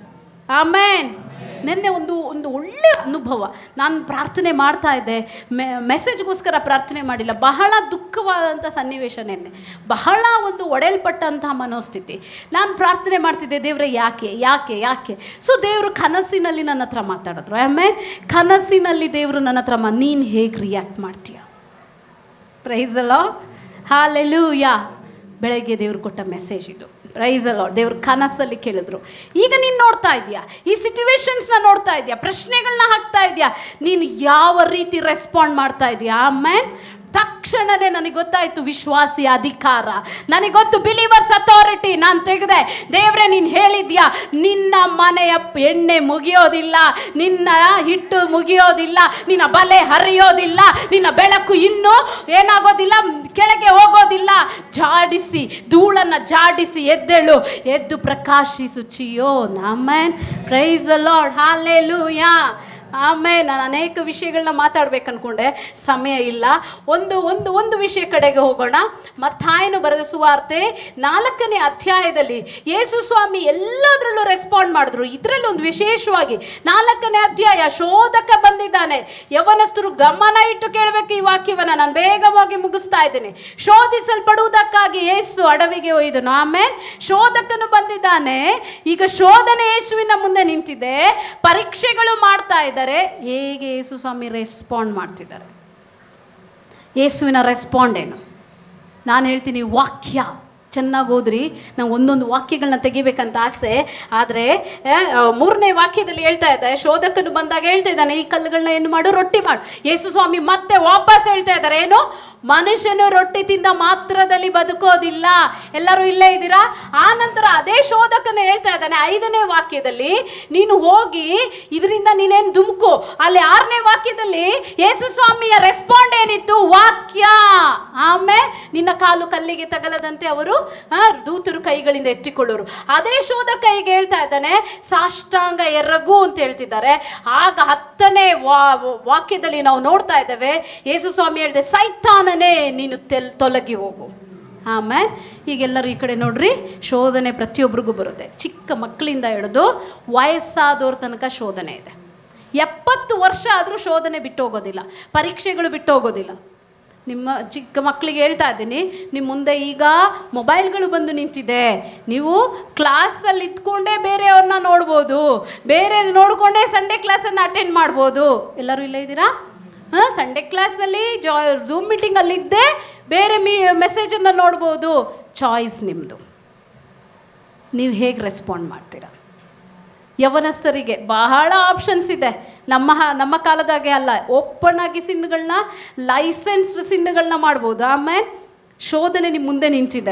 ಆಮೇನ್ ನಿನ್ನೆ ಒಂದು ಒಂದು ಒಳ್ಳೆ ಅನುಭವ ನಾನು ಪ್ರಾರ್ಥನೆ ಮಾಡ್ತಾ ಇದ್ದೆ ಮೆ ಮೆಸೇಜ್ಗೋಸ್ಕರ ಪ್ರಾರ್ಥನೆ ಮಾಡಿಲ್ಲ ಬಹಳ ದುಃಖವಾದಂಥ ಸನ್ನಿವೇಶ ನಿನ್ನೆ ಬಹಳ ಒಂದು ಒಡೆಯಲ್ಪಟ್ಟಂತಹ ಮನೋಸ್ಥಿತಿ ನಾನು ಪ್ರಾರ್ಥನೆ ಮಾಡ್ತಿದ್ದೆ ದೇವ್ರೆ ಯಾಕೆ ಯಾಕೆ ಯಾಕೆ ಸೊ ದೇವರು ಕನಸಿನಲ್ಲಿ ನನ್ನ ಹತ್ರ ಮಾತಾಡಿದ್ರು ಆಮೇಲೆ ಕನಸಿನಲ್ಲಿ ದೇವರು ನನ್ನ ಹತ್ರ ಮಾ ನೀನು ಹೇಗೆ ರಿಯಾಕ್ಟ್ ಮಾಡ್ತೀಯ ಪ್ರೈಸ್ ಅಲ್ಲ ಹಾಲೆಲೂಯ ಬೆಳಗ್ಗೆ ದೇವ್ರು ಕೊಟ್ಟ ಮೆಸೇಜ್ ಇದು ಪ್ರೈಸ್ ಅಲ್ಲ ದೇವ್ರ ಕನಸಲ್ಲಿ ಕೇಳಿದ್ರು ಈಗ ನೀನು ನೋಡ್ತಾ ಇದೀಯಾ ಈ ಸಿಚುವೇಶನ್ಸ್ನ ನೋಡ್ತಾ ಇದೆಯಾ ಪ್ರಶ್ನೆಗಳನ್ನ ಹಾಕ್ತಾ ಇದೆಯಾ ನೀನು ಯಾವ ರೀತಿ ರೆಸ್ಪಾಂಡ್ ಮಾಡ್ತಾ ಇದೀಯಾ ಆಮೇನ್ ತಕ್ಷಣನೇ ನನಗೆ ಗೊತ್ತಾಯ್ತು ವಿಶ್ವಾಸಿ ಅಧಿಕಾರ ನನಗೆ ಗೊತ್ತು ಬಿಲೀವರ್ಸ್ ಅಥಾರಿಟಿ ನಾನು ತೆಗೆದೆ ದೇವ್ರೆ ನೀನು ಹೇಳಿದ್ಯಾ ನಿನ್ನ ಮನೆಯ ಎಣ್ಣೆ ಮುಗಿಯೋದಿಲ್ಲ ನಿನ್ನ ಹಿಟ್ಟು ಮುಗಿಯೋದಿಲ್ಲ ನಿನ್ನ ಬಲೆ ಹರಿಯೋದಿಲ್ಲ ನಿನ್ನ ಬೆಳಕು ಇನ್ನೂ ಏನಾಗೋದಿಲ್ಲ ಕೆಳಗೆ ಹೋಗೋದಿಲ್ಲ ಜಾಡಿಸಿ ಧೂಳನ್ನು ಜಾಡಿಸಿ ಎದ್ದೇಳು ಎದ್ದು ಪ್ರಕಾಶಿಸು ಚಿಯೋ ನಾಮನ್ ಪ್ರೈಸ್ ಲಾರ್ಡ್ ಹಾಲೆಲೂಯಾ ಆಮೇಲೆ ನಾನು ಅನೇಕ ವಿಷಯಗಳನ್ನ ಮಾತಾಡ್ಬೇಕು ಅನ್ಕೊಂಡೆ ಸಮಯ ಇಲ್ಲ ಒಂದು ಒಂದು ಒಂದು ವಿಷಯ ಕಡೆಗೆ ಹೋಗೋಣ ಮತ್ತಾಯನು ಬರೆದ ಸುವಾರ್ತೆ ನಾಲ್ಕನೇ ಅಧ್ಯಾಯದಲ್ಲಿ ಯೇಸು ಸ್ವಾಮಿ ಎಲ್ಲದರಲ್ಲೂ ರೆಸ್ಪಾಂಡ್ ಮಾಡಿದ್ರು ಇದರಲ್ಲಿ ಒಂದು ವಿಶೇಷವಾಗಿ ನಾಲ್ಕನೇ ಅಧ್ಯಾಯ ಶೋಧಕ ಬಂದಿದ್ದಾನೆ ಯವನಸ್ಥರು ಗಮನ ಇಟ್ಟು ಕೇಳಬೇಕು ಈ ವಾಕ್ಯವನ್ನ ನಾನು ಬೇಗವಾಗಿ ಮುಗಿಸ್ತಾ ಇದ್ದೇನೆ ಶೋಧಿಸಲ್ಪಡುವುದಕ್ಕಾಗಿ ಯೇಸು ಅಡವಿಗೆ ಒಯ್ದನು ಆಮೇಲೆ ಶೋಧಕನು ಬಂದಿದ್ದಾನೆ ಈಗ ಶೋಧನೆ ಯೇಸುವಿನ ಮುಂದೆ ನಿಂತಿದೆ ಪರೀಕ್ಷೆಗಳು ಮಾಡ್ತಾ ಇದ್ದಾರೆ ಹೇಗೆ ಯೇಸು ಸ್ವಾಮಿ ರೆಸ್ಪಾಂಡ್ ಮಾಡ್ತಿದ್ದಾರೆ ಯೇಸುವಿನ ರೆಸ್ಪಾಂಡ್ ಏನು ನಾನು ಹೇಳ್ತೀನಿ ವಾಕ್ಯ ಚೆನ್ನಾಗಿ ಓದ್ರಿ ನಾವು ಒಂದೊಂದು ವಾಕ್ಯಗಳನ್ನ ತೆಗಿಬೇಕಂತ ಆಸೆ ಆದರೆ ಮೂರನೇ ವಾಕ್ಯದಲ್ಲಿ ಹೇಳ್ತಾ ಇದ್ದಾರೆ ಶೋಧಕನು ಬಂದಾಗ ಹೇಳ್ತಾ ಇದ್ದಾನೆ ಈ ಕಲ್ಲುಗಳನ್ನ ಏನು ಮಾಡು ರೊಟ್ಟಿ ಮಾಡು ಯೇಸು ಸ್ವಾಮಿ ಮತ್ತೆ ವಾಪಸ್ ಹೇಳ್ತಾ ಇದ್ದಾರೆ ಏನು ಮನುಷ್ಯನು ರೊಟ್ಟಿ ತಿಂದ ಮಾತ್ರದಲ್ಲಿ ಬದುಕೋದಿಲ್ಲ ಎಲ್ಲರೂ ಇಲ್ಲೇ ಇದ್ದೀರಾ ಆ ನಂತರ ಅದೇ ಶೋಧಕನು ಹೇಳ್ತಾ ಇದ್ದಾನೆ ಐದನೇ ವಾಕ್ಯದಲ್ಲಿ ನೀನು ಹೋಗಿ ಇದರಿಂದ ನೀನೇನು ಧುಮುಕು ಅಲ್ಲಿ ಆರನೇ ವಾಕ್ಯದಲ್ಲಿ ಯೇಸು ಸ್ವಾಮಿಯ ರೆಸ್ಪಾಂಡ್ ಏನಿತ್ತು ವಾಕ್ಯ ಆಮೇಲೆ ನಿನ್ನ ಕಾಲು ಕಲ್ಲಿಗೆ ತಗಲದಂತೆ ಅವರು ಆ, ದೂತರು ಕೈಗಳಿಂದ ಎತ್ತಿಕೊಳ್ಳೋರು ಅದೇ ಶೋಧಕ ಈಗ ಹೇಳ್ತಾ ಇದ್ದಾನೆ ಸಾಷ್ಟಾಂಗ ಎರಗು ಅಂತ ಹೇಳ್ತಿದ್ದಾರೆ ಆಗ ಹತ್ತನೇ ವಾ- ವಾಕ್ಯದಲ್ಲಿ ನಾವು ನೋಡ್ತಾ ಇದ್ದೇವೆ ಯೇಸು ಸ್ವಾಮಿ ಹೇಳಿದೆ ಸೈತಾನನೇ ನೀನು ತೆಲ್ ತೊಲಗಿ ಹೋಗು ಆಮೇಲೆ ಈಗೆಲ್ಲರೂ ಈ ಕಡೆ ನೋಡ್ರಿ ಶೋಧನೆ ಪ್ರತಿಯೊಬ್ಬರಿಗೂ ಬರುತ್ತೆ ಚಿಕ್ಕ ಮಕ್ಕಳಿಂದ ಹಿಡಿದು ವಯಸ್ಸಾದವ್ರ ತನಕ ಶೋಧನೆ ಇದೆ ಎಪ್ಪತ್ತು ವರ್ಷ ಆದರೂ ಶೋಧನೆ ಬಿಟ್ಟು ಹೋಗೋದಿಲ್ಲ ಪರೀಕ್ಷೆಗಳು ಬಿಟ್ಟು ಹೋಗೋದಿಲ್ಲ ನಿಮ್ಮ ಚಿಕ್ಕ ಮಕ್ಕಳಿಗೆ ಹೇಳ್ತಾ ಇದ್ದೀನಿ ನಿಮ್ಮ ಮುಂದೆ ಈಗ ಮೊಬೈಲ್ಗಳು ಬಂದು ನಿಂತಿದೆ ನೀವು ಕ್ಲಾಸಲ್ಲಿ ಇದ್ಕೊಂಡೇ ಬೇರೆಯವ್ರನ್ನ ನೋಡ್ಬೋದು ಬೇರೆ ನೋಡಿಕೊಂಡೇ ಸಂಡೇ ಕ್ಲಾಸನ್ನು ಅಟೆಂಡ್ ಮಾಡ್ಬೋದು ಎಲ್ಲರೂ ಇಲ್ಲೇ ಇದ್ದೀರಾ ಹಾಂ ಸಂಡೇ ಕ್ಲಾಸಲ್ಲಿ ಜಾ ಝೂಮ್ ಮೀಟಿಂಗಲ್ಲಿದ್ದೇ ಬೇರೆ ಮೀ ಮೆಸೇಜನ್ನು ನೋಡ್ಬೋದು ಚಾಯ್ಸ್ ನಿಮ್ಮದು ನೀವು ಹೇಗೆ ರೆಸ್ಪಾಂಡ್ ಮಾಡ್ತೀರಾ ಯವನಸ್ಥರಿಗೆ ಬಹಳ ಆಪ್ಷನ್ಸ್ ಇದೆ ನಮ್ಮ ಹ- ನಮ್ಮ ಕಾಲದಾಗೆ ಅಲ್ಲ ಓಪನ್ ಆಗಿ ಸಿನ್ನುಗಳನ್ನ ಲೈಸೆನ್ಸ್ಡ್ ಸಿನ್ನುಗಳನ್ನ ಮಾಡ್ಬೋದು ಆಮೇಲೆ ಶೋಧನೆ ನಿಮ್ಮ ಮುಂದೆ ನಿಂತಿದೆ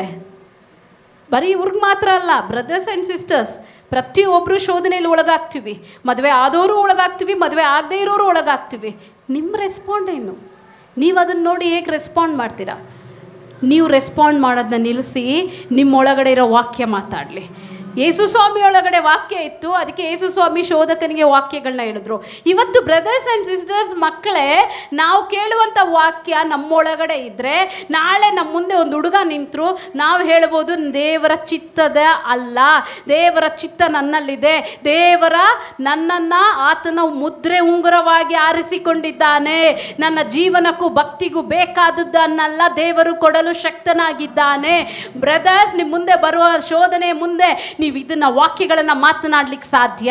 ಬರೀ ಇವ್ರಿಗೆ ಮಾತ್ರ ಅಲ್ಲ ಬ್ರದರ್ಸ್ ಆ್ಯಂಡ್ ಸಿಸ್ಟರ್ಸ್ ಪ್ರತಿಯೊಬ್ಬರು ಶೋಧನೆಯಲ್ಲಿ ಒಳಗಾಗ್ತೀವಿ ಮದುವೆ ಆದವರು ಒಳಗಾಗ್ತೀವಿ ಮದುವೆ ಆಗದೇ ಇರೋರು ಒಳಗಾಗ್ತೀವಿ ನಿಮ್ಮ ರೆಸ್ಪಾಂಡ್ ಏನು ನೀವು ಅದನ್ನು ನೋಡಿ ಹೇಗೆ ರೆಸ್ಪಾಂಡ್ ಮಾಡ್ತೀರಾ ನೀವು ರೆಸ್ಪಾಂಡ್ ಮಾಡೋದನ್ನ ನಿಲ್ಲಿಸಿ ನಿಮ್ಮೊಳಗಡೆ ಇರೋ ವಾಕ್ಯ ಮಾತಾಡಲಿ ಯೇಸು ಸ್ವಾಮಿ ಒಳಗಡೆ ವಾಕ್ಯ ಇತ್ತು ಅದಕ್ಕೆ ಯೇಸು ಸ್ವಾಮಿ ಶೋಧಕನಿಗೆ ವಾಕ್ಯಗಳನ್ನ ಹೇಳಿದ್ರು ಇವತ್ತು ಬ್ರದರ್ಸ್ ಆ್ಯಂಡ್ ಸಿಸ್ಟರ್ಸ್ ಮಕ್ಕಳೇ ನಾವು ಕೇಳುವಂಥ ವಾಕ್ಯ ನಮ್ಮೊಳಗಡೆ ಇದ್ದರೆ ನಾಳೆ ನಮ್ಮ ಮುಂದೆ ಒಂದು ಹುಡುಗ ನಿಂತರು ನಾವು ಹೇಳ್ಬೋದು ದೇವರ ಚಿತ್ತದ ಅಲ್ಲ ದೇವರ ಚಿತ್ತ ನನ್ನಲ್ಲಿದೆ ದೇವರ ನನ್ನನ್ನು ಆತನ ಮುದ್ರೆ ಉಂಗುರವಾಗಿ ಆರಿಸಿಕೊಂಡಿದ್ದಾನೆ ನನ್ನ ಜೀವನಕ್ಕೂ ಭಕ್ತಿಗೂ ಬೇಕಾದದ್ದನ್ನೆಲ್ಲ ದೇವರು ಕೊಡಲು ಶಕ್ತನಾಗಿದ್ದಾನೆ ಬ್ರದರ್ಸ್ ನಿಮ್ಮ ಮುಂದೆ ಬರುವ ಶೋಧನೆ ಮುಂದೆ ನೀವು ಇದನ್ನ ವಾಕ್ಯಗಳನ್ನು ಮಾತನಾಡ್ಲಿಕ್ಕೆ ಸಾಧ್ಯ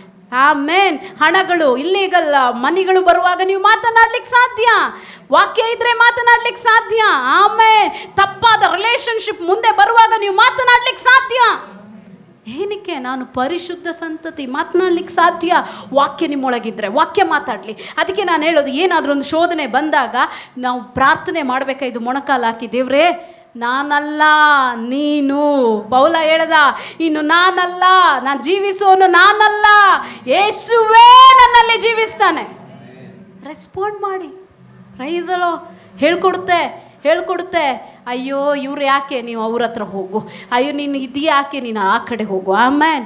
ಆಮೇನ್ ಹಣಗಳು ಇಲ್ಲಿಗಲ್ ಮನಿಗಳು ಬರುವಾಗ ನೀವು ಮಾತನಾಡ್ಲಿಕ್ಕೆ ಸಾಧ್ಯ ವಾಕ್ಯ ಇದ್ರೆ ಮಾತನಾಡ್ಲಿಕ್ಕೆ ಸಾಧ್ಯ ಆಮೇಲೆ ತಪ್ಪಾದ ರಿಲೇಶನ್ಶಿಪ್ ಮುಂದೆ ಬರುವಾಗ ನೀವು ಮಾತನಾಡ್ಲಿಕ್ಕೆ ಸಾಧ್ಯ ಏನಕ್ಕೆ ನಾನು ಪರಿಶುದ್ಧ ಸಂತತಿ ಮಾತನಾಡ್ಲಿಕ್ಕೆ ಸಾಧ್ಯ ವಾಕ್ಯ ನಿಮ್ಮೊಳಗಿದ್ರೆ ವಾಕ್ಯ ಮಾತಾಡಲಿ ಅದಕ್ಕೆ ನಾನು ಹೇಳೋದು ಏನಾದರೂ ಒಂದು ಶೋಧನೆ ಬಂದಾಗ ನಾವು ಪ್ರಾರ್ಥನೆ ಮಾಡಬೇಕಾಯ್ತು ಮೊಣಕಾಲು ಹಾಕಿ ದೇವ್ರೇ ನಾನಲ್ಲ ನೀನು ಪೌಲ ಹೇಳ್ದ ಇನ್ನು ನಾನಲ್ಲ ನಾನು ಜೀವಿಸೋನು ನಾನಲ್ಲ ಯೇಸುವೇ ನನ್ನಲ್ಲಿ ಜೀವಿಸ್ತಾನೆ ರೆಸ್ಪಾಂಡ್ ಮಾಡಿ ಪ್ರೈಸಲೋ ಹೇಳ್ಕೊಡುತ್ತೆ ಹೇಳ್ಕೊಡುತ್ತೆ ಅಯ್ಯೋ ಇವ್ರು ಯಾಕೆ ನೀವು ಅವ್ರ ಹತ್ರ ಹೋಗು ಅಯ್ಯೋ ನೀನು ಇದು ಯಾಕೆ ನೀನು ಆ ಕಡೆ ಹೋಗು ಆಮೇನ್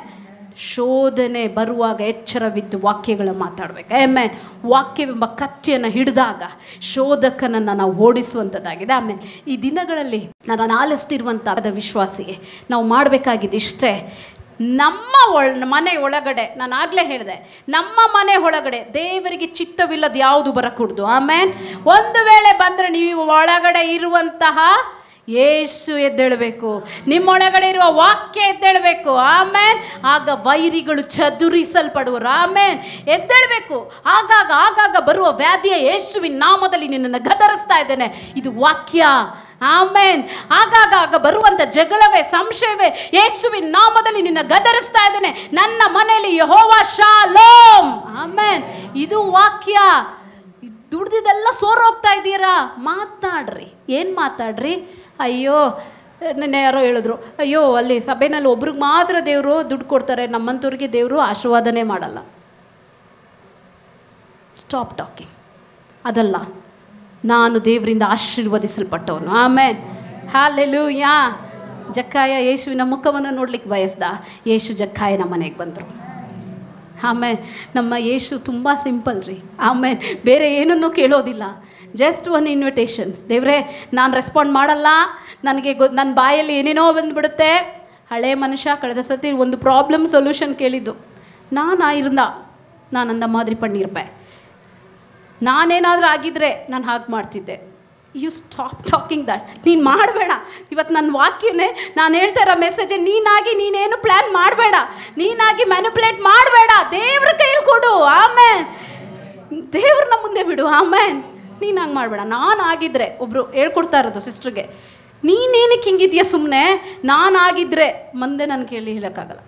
ಶೋಧನೆ ಬರುವಾಗ ಎಚ್ಚರವಿದ್ದು ವಾಕ್ಯಗಳ ಮಾತಾಡ್ಬೇಕು ಆಮೇನ್ ವಾಕ್ಯವೆಂಬ ಕತ್ತಿಯನ್ನು ಹಿಡಿದಾಗ ಶೋಧಕನನ್ನು ನಾವು ಓಡಿಸುವಂಥದ್ದಾಗಿದೆ ಆಮೇಲೆ ಈ ದಿನಗಳಲ್ಲಿ ನಾನು ಆಲಿಸ್ತಿರುವಂಥ ವಿಶ್ವಾಸಿಗೆ ನಾವು ಮಾಡಬೇಕಾಗಿದ್ದು ಇಷ್ಟೇ ನಮ್ಮ ಒಳ ಮನೆ ಒಳಗಡೆ ನಾನು ಆಗಲೇ ಹೇಳಿದೆ ನಮ್ಮ ಮನೆ ಒಳಗಡೆ ದೇವರಿಗೆ ಚಿತ್ತವಿಲ್ಲದ ಯಾವುದು ಬರಕೂಡ್ದು ಆಮೇನ್ ಒಂದು ವೇಳೆ ಬಂದರೆ ನೀವು ಒಳಗಡೆ ಇರುವಂತಹ ಏಸು ಎದ್ದೇಳಬೇಕು ನಿಮ್ಮೊಳಗಡೆ ಇರುವ ವಾಕ್ಯ ಎದ್ದೇಳಬೇಕು ಆಮೇನ್ ಆಗ ವೈರಿಗಳು ಚದುರಿಸಲ್ಪಡುವರು ಆಮೇನ್ ಎದ್ದೇಳಬೇಕು ಆಗಾಗ ಆಗಾಗ ಬರುವ ವ್ಯಾಧಿಯ ಯೇಸುವಿನ ನಾಮದಲ್ಲಿ ನಿನ್ನನ್ನು ಗದರಿಸ್ತಾ ಇದ್ದೇನೆ ಇದು ವಾಕ್ಯ ಆಮೇನ್ ಆಗಾಗ ಬರುವಂತ ಜಗಳವೇ ಸಂಶಯವೇ ಯೇಸುವಿನ ನಾಮದಲ್ಲಿ ನಿನ್ನ ಗದರಿಸ್ತಾ ಇದ್ದೇನೆ ನನ್ನ ಮನೆಯಲ್ಲಿ ಯಹೋವ ಶಾಲೋಮ್ ಆಮೇನ್ ಇದು ವಾಕ್ಯ ದುಡ್ದಿದ್ದೆಲ್ಲ ಸೋರೋಗ್ತಾ ಇದ್ದೀರಾ ಮಾತಾಡ್ರಿ ಏನು ಮಾತಾಡ್ರಿ ಅಯ್ಯೋ ನೆನ್ನೆ ಯಾರೋ ಹೇಳಿದ್ರು ಅಯ್ಯೋ ಅಲ್ಲಿ ಸಭೆನಲ್ಲಿ ಒಬ್ರಿಗೆ ಮಾತ್ರ ದೇವರು ದುಡ್ಡು ಕೊಡ್ತಾರೆ ನಮ್ಮಂಥವ್ರಿಗೆ ದೇವರು ಆಶೀರ್ವಾದನೆ ಮಾಡಲ್ಲ ಸ್ಟಾಪ್ ಟಾಕಿಂಗ್ ಅದಲ್ಲ ನಾನು ದೇವರಿಂದ ಆಶೀರ್ವದಿಸಲ್ಪಟ್ಟವನು ಆಮೇಲೆ ಹಾಲೆಲು ಯಾ ಜಕ್ಕಾಯ ಯೇಸುವಿನ ಮುಖವನ್ನು ನೋಡ್ಲಿಕ್ಕೆ ಬಯಸ್ದ ಯೇಸು ಜಕ್ಕಾಯನ ಮನೆಗೆ ಬಂದರು ಆಮೇಲೆ ನಮ್ಮ ಯೇಸು ತುಂಬ ಸಿಂಪಲ್ ರೀ ಆಮೇಲೆ ಬೇರೆ ಏನನ್ನೂ ಕೇಳೋದಿಲ್ಲ ಜಸ್ಟ್ ಒನ್ ಇನ್ವಿಟೇಷನ್ಸ್ ದೇವ್ರೆ ನಾನು ರೆಸ್ಪಾಂಡ್ ಮಾಡಲ್ಲ ನನಗೆ ಗೊ ನನ್ನ ಬಾಯಲ್ಲಿ ಏನೇನೋ ಬಂದುಬಿಡುತ್ತೆ ಹಳೆ ಮನುಷ್ಯ ಕಳೆದ ಸತಿ ಒಂದು ಪ್ರಾಬ್ಲಮ್ ಸೊಲ್ಯೂಷನ್ ಕೇಳಿದ್ದು ನಾನು ಇರುಂದ ನಾನು ಅಂದ ಮಾದರಿ ಪಣ್ಣಿರ್ಪೆ ನಾನೇನಾದರೂ ಆಗಿದ್ರೆ ನಾನು ಹಾಗೆ ಮಾಡ್ತಿದ್ದೆ ಯು ಸ್ಟಾಪ್ ಟಾಕಿಂಗ್ ದಟ್ ನೀನು ಮಾಡಬೇಡ ಇವತ್ತು ನನ್ನ ವಾಕ್ಯನೇ ನಾನು ಹೇಳ್ತಾ ಇರೋ ಮೆಸೇಜ್ ನೀನಾಗಿ ನೀನೇನು ಪ್ಲ್ಯಾನ್ ಮಾಡಬೇಡ ನೀನಾಗಿ ಮ್ಯಾನಿಪುಲೇಟ್ ಮಾಡಬೇಡ ದೇವ್ರ ಕೈಯಲ್ಲಿ ಕೊಡು ಆಮೇಲೆ ದೇವ್ರನ್ನ ಮುಂದೆ ಬಿಡು ಆಮೇಲೆ ನೀನು ಹಂಗೆ ಮಾಡಬೇಡ ನಾನು ಆಗಿದ್ರೆ ಒಬ್ಬರು ಹೇಳ್ಕೊಡ್ತಾ ಇರೋದು ಸಿಸ್ಟ್ರಿಗೆ ನೀನೇನಕ್ಕೆ ಹಿಂಗಿದ್ಯಾ ಸುಮ್ಮನೆ ನಾನಾಗಿದ್ದರೆ ಮುಂದೆ ನನ್ನ ಕೇಳಿ ಹೇಳೋಕ್ಕಾಗಲ್ಲ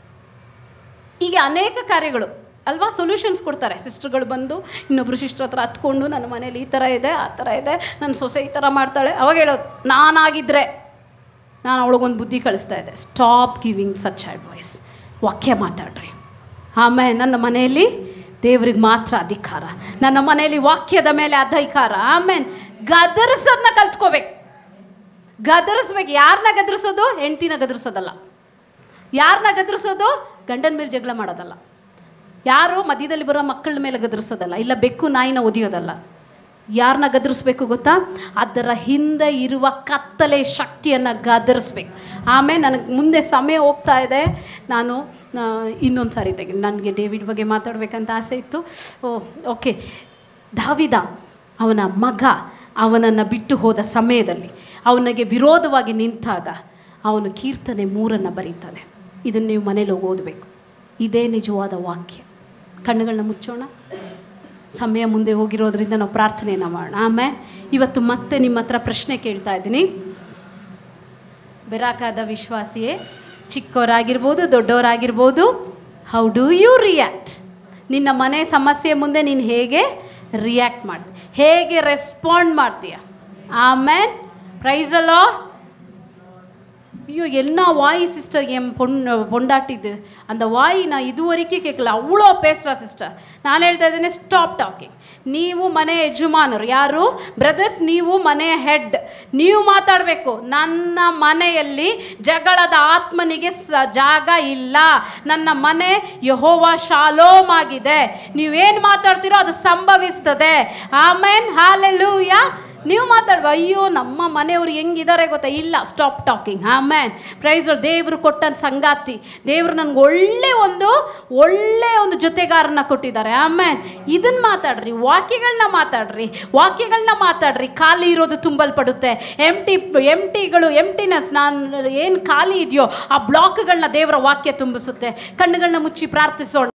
ಹೀಗೆ ಅನೇಕ ಕಾರ್ಯಗಳು ಅಲ್ವಾ ಸೊಲ್ಯೂಷನ್ಸ್ ಕೊಡ್ತಾರೆ ಸಿಸ್ಟರ್ಗಳು ಬಂದು ಇನ್ನೊಬ್ರು ಸಿಸ್ಟರ್ ಹತ್ರ ಹತ್ಕೊಂಡು ನನ್ನ ಮನೇಲಿ ಈ ಥರ ಇದೆ ಆ ಥರ ಇದೆ ನನ್ನ ಸೊಸೆ ಈ ಥರ ಮಾಡ್ತಾಳೆ ಅವಾಗ ಹೇಳೋದು ನಾನಾಗಿದ್ದರೆ ನಾನು ಅವಳಿಗೊಂದು ಬುದ್ಧಿ ಕಳಿಸ್ತಾ ಇದ್ದೆ ಸ್ಟಾಪ್ ಗಿವಿಂಗ್ ಸಚ್ ಅಡ್ವೈಸ್ ವಾಕ್ಯ ಮಾತಾಡ್ರಿ ಆಮೇಲೆ ನನ್ನ ಮನೆಯಲ್ಲಿ ದೇವ್ರಿಗೆ ಮಾತ್ರ ಅಧಿಕಾರ ನನ್ನ ಮನೆಯಲ್ಲಿ ವಾಕ್ಯದ ಮೇಲೆ ಅಧಿಕಾರ ಆಮೇಲೆ ಗದರಿಸೋದನ್ನ ಕಲ್ತ್ಕೋಬೇಕು ಗದರಿಸ್ಬೇಕು ಯಾರನ್ನ ಗದರಿಸೋದು ಹೆಂಡ್ತಿನ ಗದರಿಸೋದಲ್ಲ ಯಾರನ್ನ ಗದರಿಸೋದು ಗಂಡನ ಮೇಲೆ ಜಗಳ ಮಾಡೋದಲ್ಲ ಯಾರು ಮಧ್ಯದಲ್ಲಿ ಬರೋ ಮಕ್ಕಳ ಮೇಲೆ ಗದರಿಸೋದಲ್ಲ ಇಲ್ಲ ಬೆಕ್ಕು ನಾಯಿನ ಒದಿಯೋದಲ್ಲ ಯಾರನ್ನ ಗದರಿಸ್ಬೇಕು ಗೊತ್ತಾ ಅದರ ಹಿಂದೆ ಇರುವ ಕತ್ತಲೆ ಶಕ್ತಿಯನ್ನು ಗದರಿಸ್ಬೇಕು ಆಮೇಲೆ ನನಗೆ ಮುಂದೆ ಸಮಯ ಹೋಗ್ತಾ ಇದೆ ನಾನು ಇನ್ನೊಂದು ಸಾರಿ ತೆಗಿ ನನಗೆ ಡೇವಿಡ್ ಬಗ್ಗೆ ಮಾತಾಡಬೇಕಂತ ಆಸೆ ಇತ್ತು ಓ ಓಕೆ ದಾವಿದ ಅವನ ಮಗ ಅವನನ್ನು ಬಿಟ್ಟು ಹೋದ ಸಮಯದಲ್ಲಿ ಅವನಿಗೆ ವಿರೋಧವಾಗಿ ನಿಂತಾಗ ಅವನು ಕೀರ್ತನೆ ಮೂರನ್ನು ಬರೀತಾನೆ ಇದನ್ನು ನೀವು ಮನೇಲಿ ಹೋಗಿ ಓದಬೇಕು ಇದೇ ನಿಜವಾದ ವಾಕ್ಯ ಕಣ್ಣುಗಳನ್ನ ಮುಚ್ಚೋಣ ಸಮಯ ಮುಂದೆ ಹೋಗಿರೋದ್ರಿಂದ ನಾವು ಪ್ರಾರ್ಥನೆಯನ್ನು ಮಾಡೋಣ ಆಮೇಲೆ ಇವತ್ತು ಮತ್ತೆ ನಿಮ್ಮ ಹತ್ರ ಪ್ರಶ್ನೆ ಕೇಳ್ತಾ ಇದ್ದೀನಿ ಬೆರಾಕಾದ ವಿಶ್ವಾಸಿಯೇ ಚಿಕ್ಕವರಾಗಿರ್ಬೋದು ದೊಡ್ಡವರಾಗಿರ್ಬೋದು ಹೌ ಡೂ ಯು ರಿಯಾಕ್ಟ್ ನಿನ್ನ ಮನೆ ಸಮಸ್ಯೆ ಮುಂದೆ ನೀನು ಹೇಗೆ ರಿಯಾಕ್ಟ್ ಮಾಡಿ ಹೇಗೆ ರೆಸ್ಪಾಂಡ್ ಮಾಡ್ತೀಯ ಆಮೇಲೆ ಪ್ರೈಸಲ್ಲೋ ஐயோ என்ன வாய் சிஸ்டர் என் பொண்ணு பொண்டாட்டிது அந்த வாய் நான் இதுவரைக்கும் கேட்கல அவ்வளோ பேசுகிறா ಸಿಸ್ಟರ್ ನಾನು ಹೇಳ್ತಾ ಇದ್ದೇನೆ ಸ್ಟಾಪ್ ಟಾಕಿಂಗ್ ನೀವು ಮನೆ ಯಜಮಾನರು ಯಾರು ಬ್ರದರ್ಸ್ ನೀವು ಮನೆ ಹೆಡ್ ನೀವು ಮಾತಾಡಬೇಕು ನನ್ನ ಮನೆಯಲ್ಲಿ ಜಗಳದ ಆತ್ಮನಿಗೆ ಸ ಜಾಗ ಇಲ್ಲ ನನ್ನ ಮನೆ ಯಹೋವ ಶಾಲೋಮ್ ಆಗಿದೆ ನೀವೇನು ಮಾತಾಡ್ತೀರೋ ಅದು ಸಂಭವಿಸ್ತದೆ ಆಮೇನ್ ಹಾಲೆಲ್ಲೂಯ ನೀವು ಮಾತಾಡುವ ಅಯ್ಯೋ ನಮ್ಮ ಮನೆಯವರು ಹೆಂಗಿದ್ದಾರೆ ಗೊತ್ತಾ ಇಲ್ಲ ಸ್ಟಾಪ್ ಟಾಕಿಂಗ್ ಆಮೇನ್ ಪ್ರೈಸ್ ದೇವರು ಕೊಟ್ಟ ಸಂಗಾತಿ ದೇವರು ನನಗೆ ಒಳ್ಳೆ ಒಂದು ಒಳ್ಳೆ ಒಂದು ಜೊತೆಗಾರನ ಕೊಟ್ಟಿದ್ದಾರೆ ಆಮೇನ್ ಇದನ್ನ ಮಾತಾಡ್ರಿ ವಾಕ್ಯಗಳನ್ನ ಮಾತಾಡ್ರಿ ವಾಕ್ಯಗಳನ್ನ ಮಾತಾಡ್ರಿ ಖಾಲಿ ಇರೋದು ತುಂಬಲ್ಪಡುತ್ತೆ ಎಮ್ ಟಿ ಎಮ್ ಟಿಗಳು ಎಮ್ಟಿನೆಸ್ ನಾನು ಏನು ಖಾಲಿ ಇದೆಯೋ ಆ ಬ್ಲಾಕ್ಗಳನ್ನ ದೇವರ ವಾಕ್ಯ ತುಂಬಿಸುತ್ತೆ ಕಣ್ಣುಗಳನ್ನ ಮುಚ್ಚಿ ಪ್ರಾರ್ಥಿಸೋಣ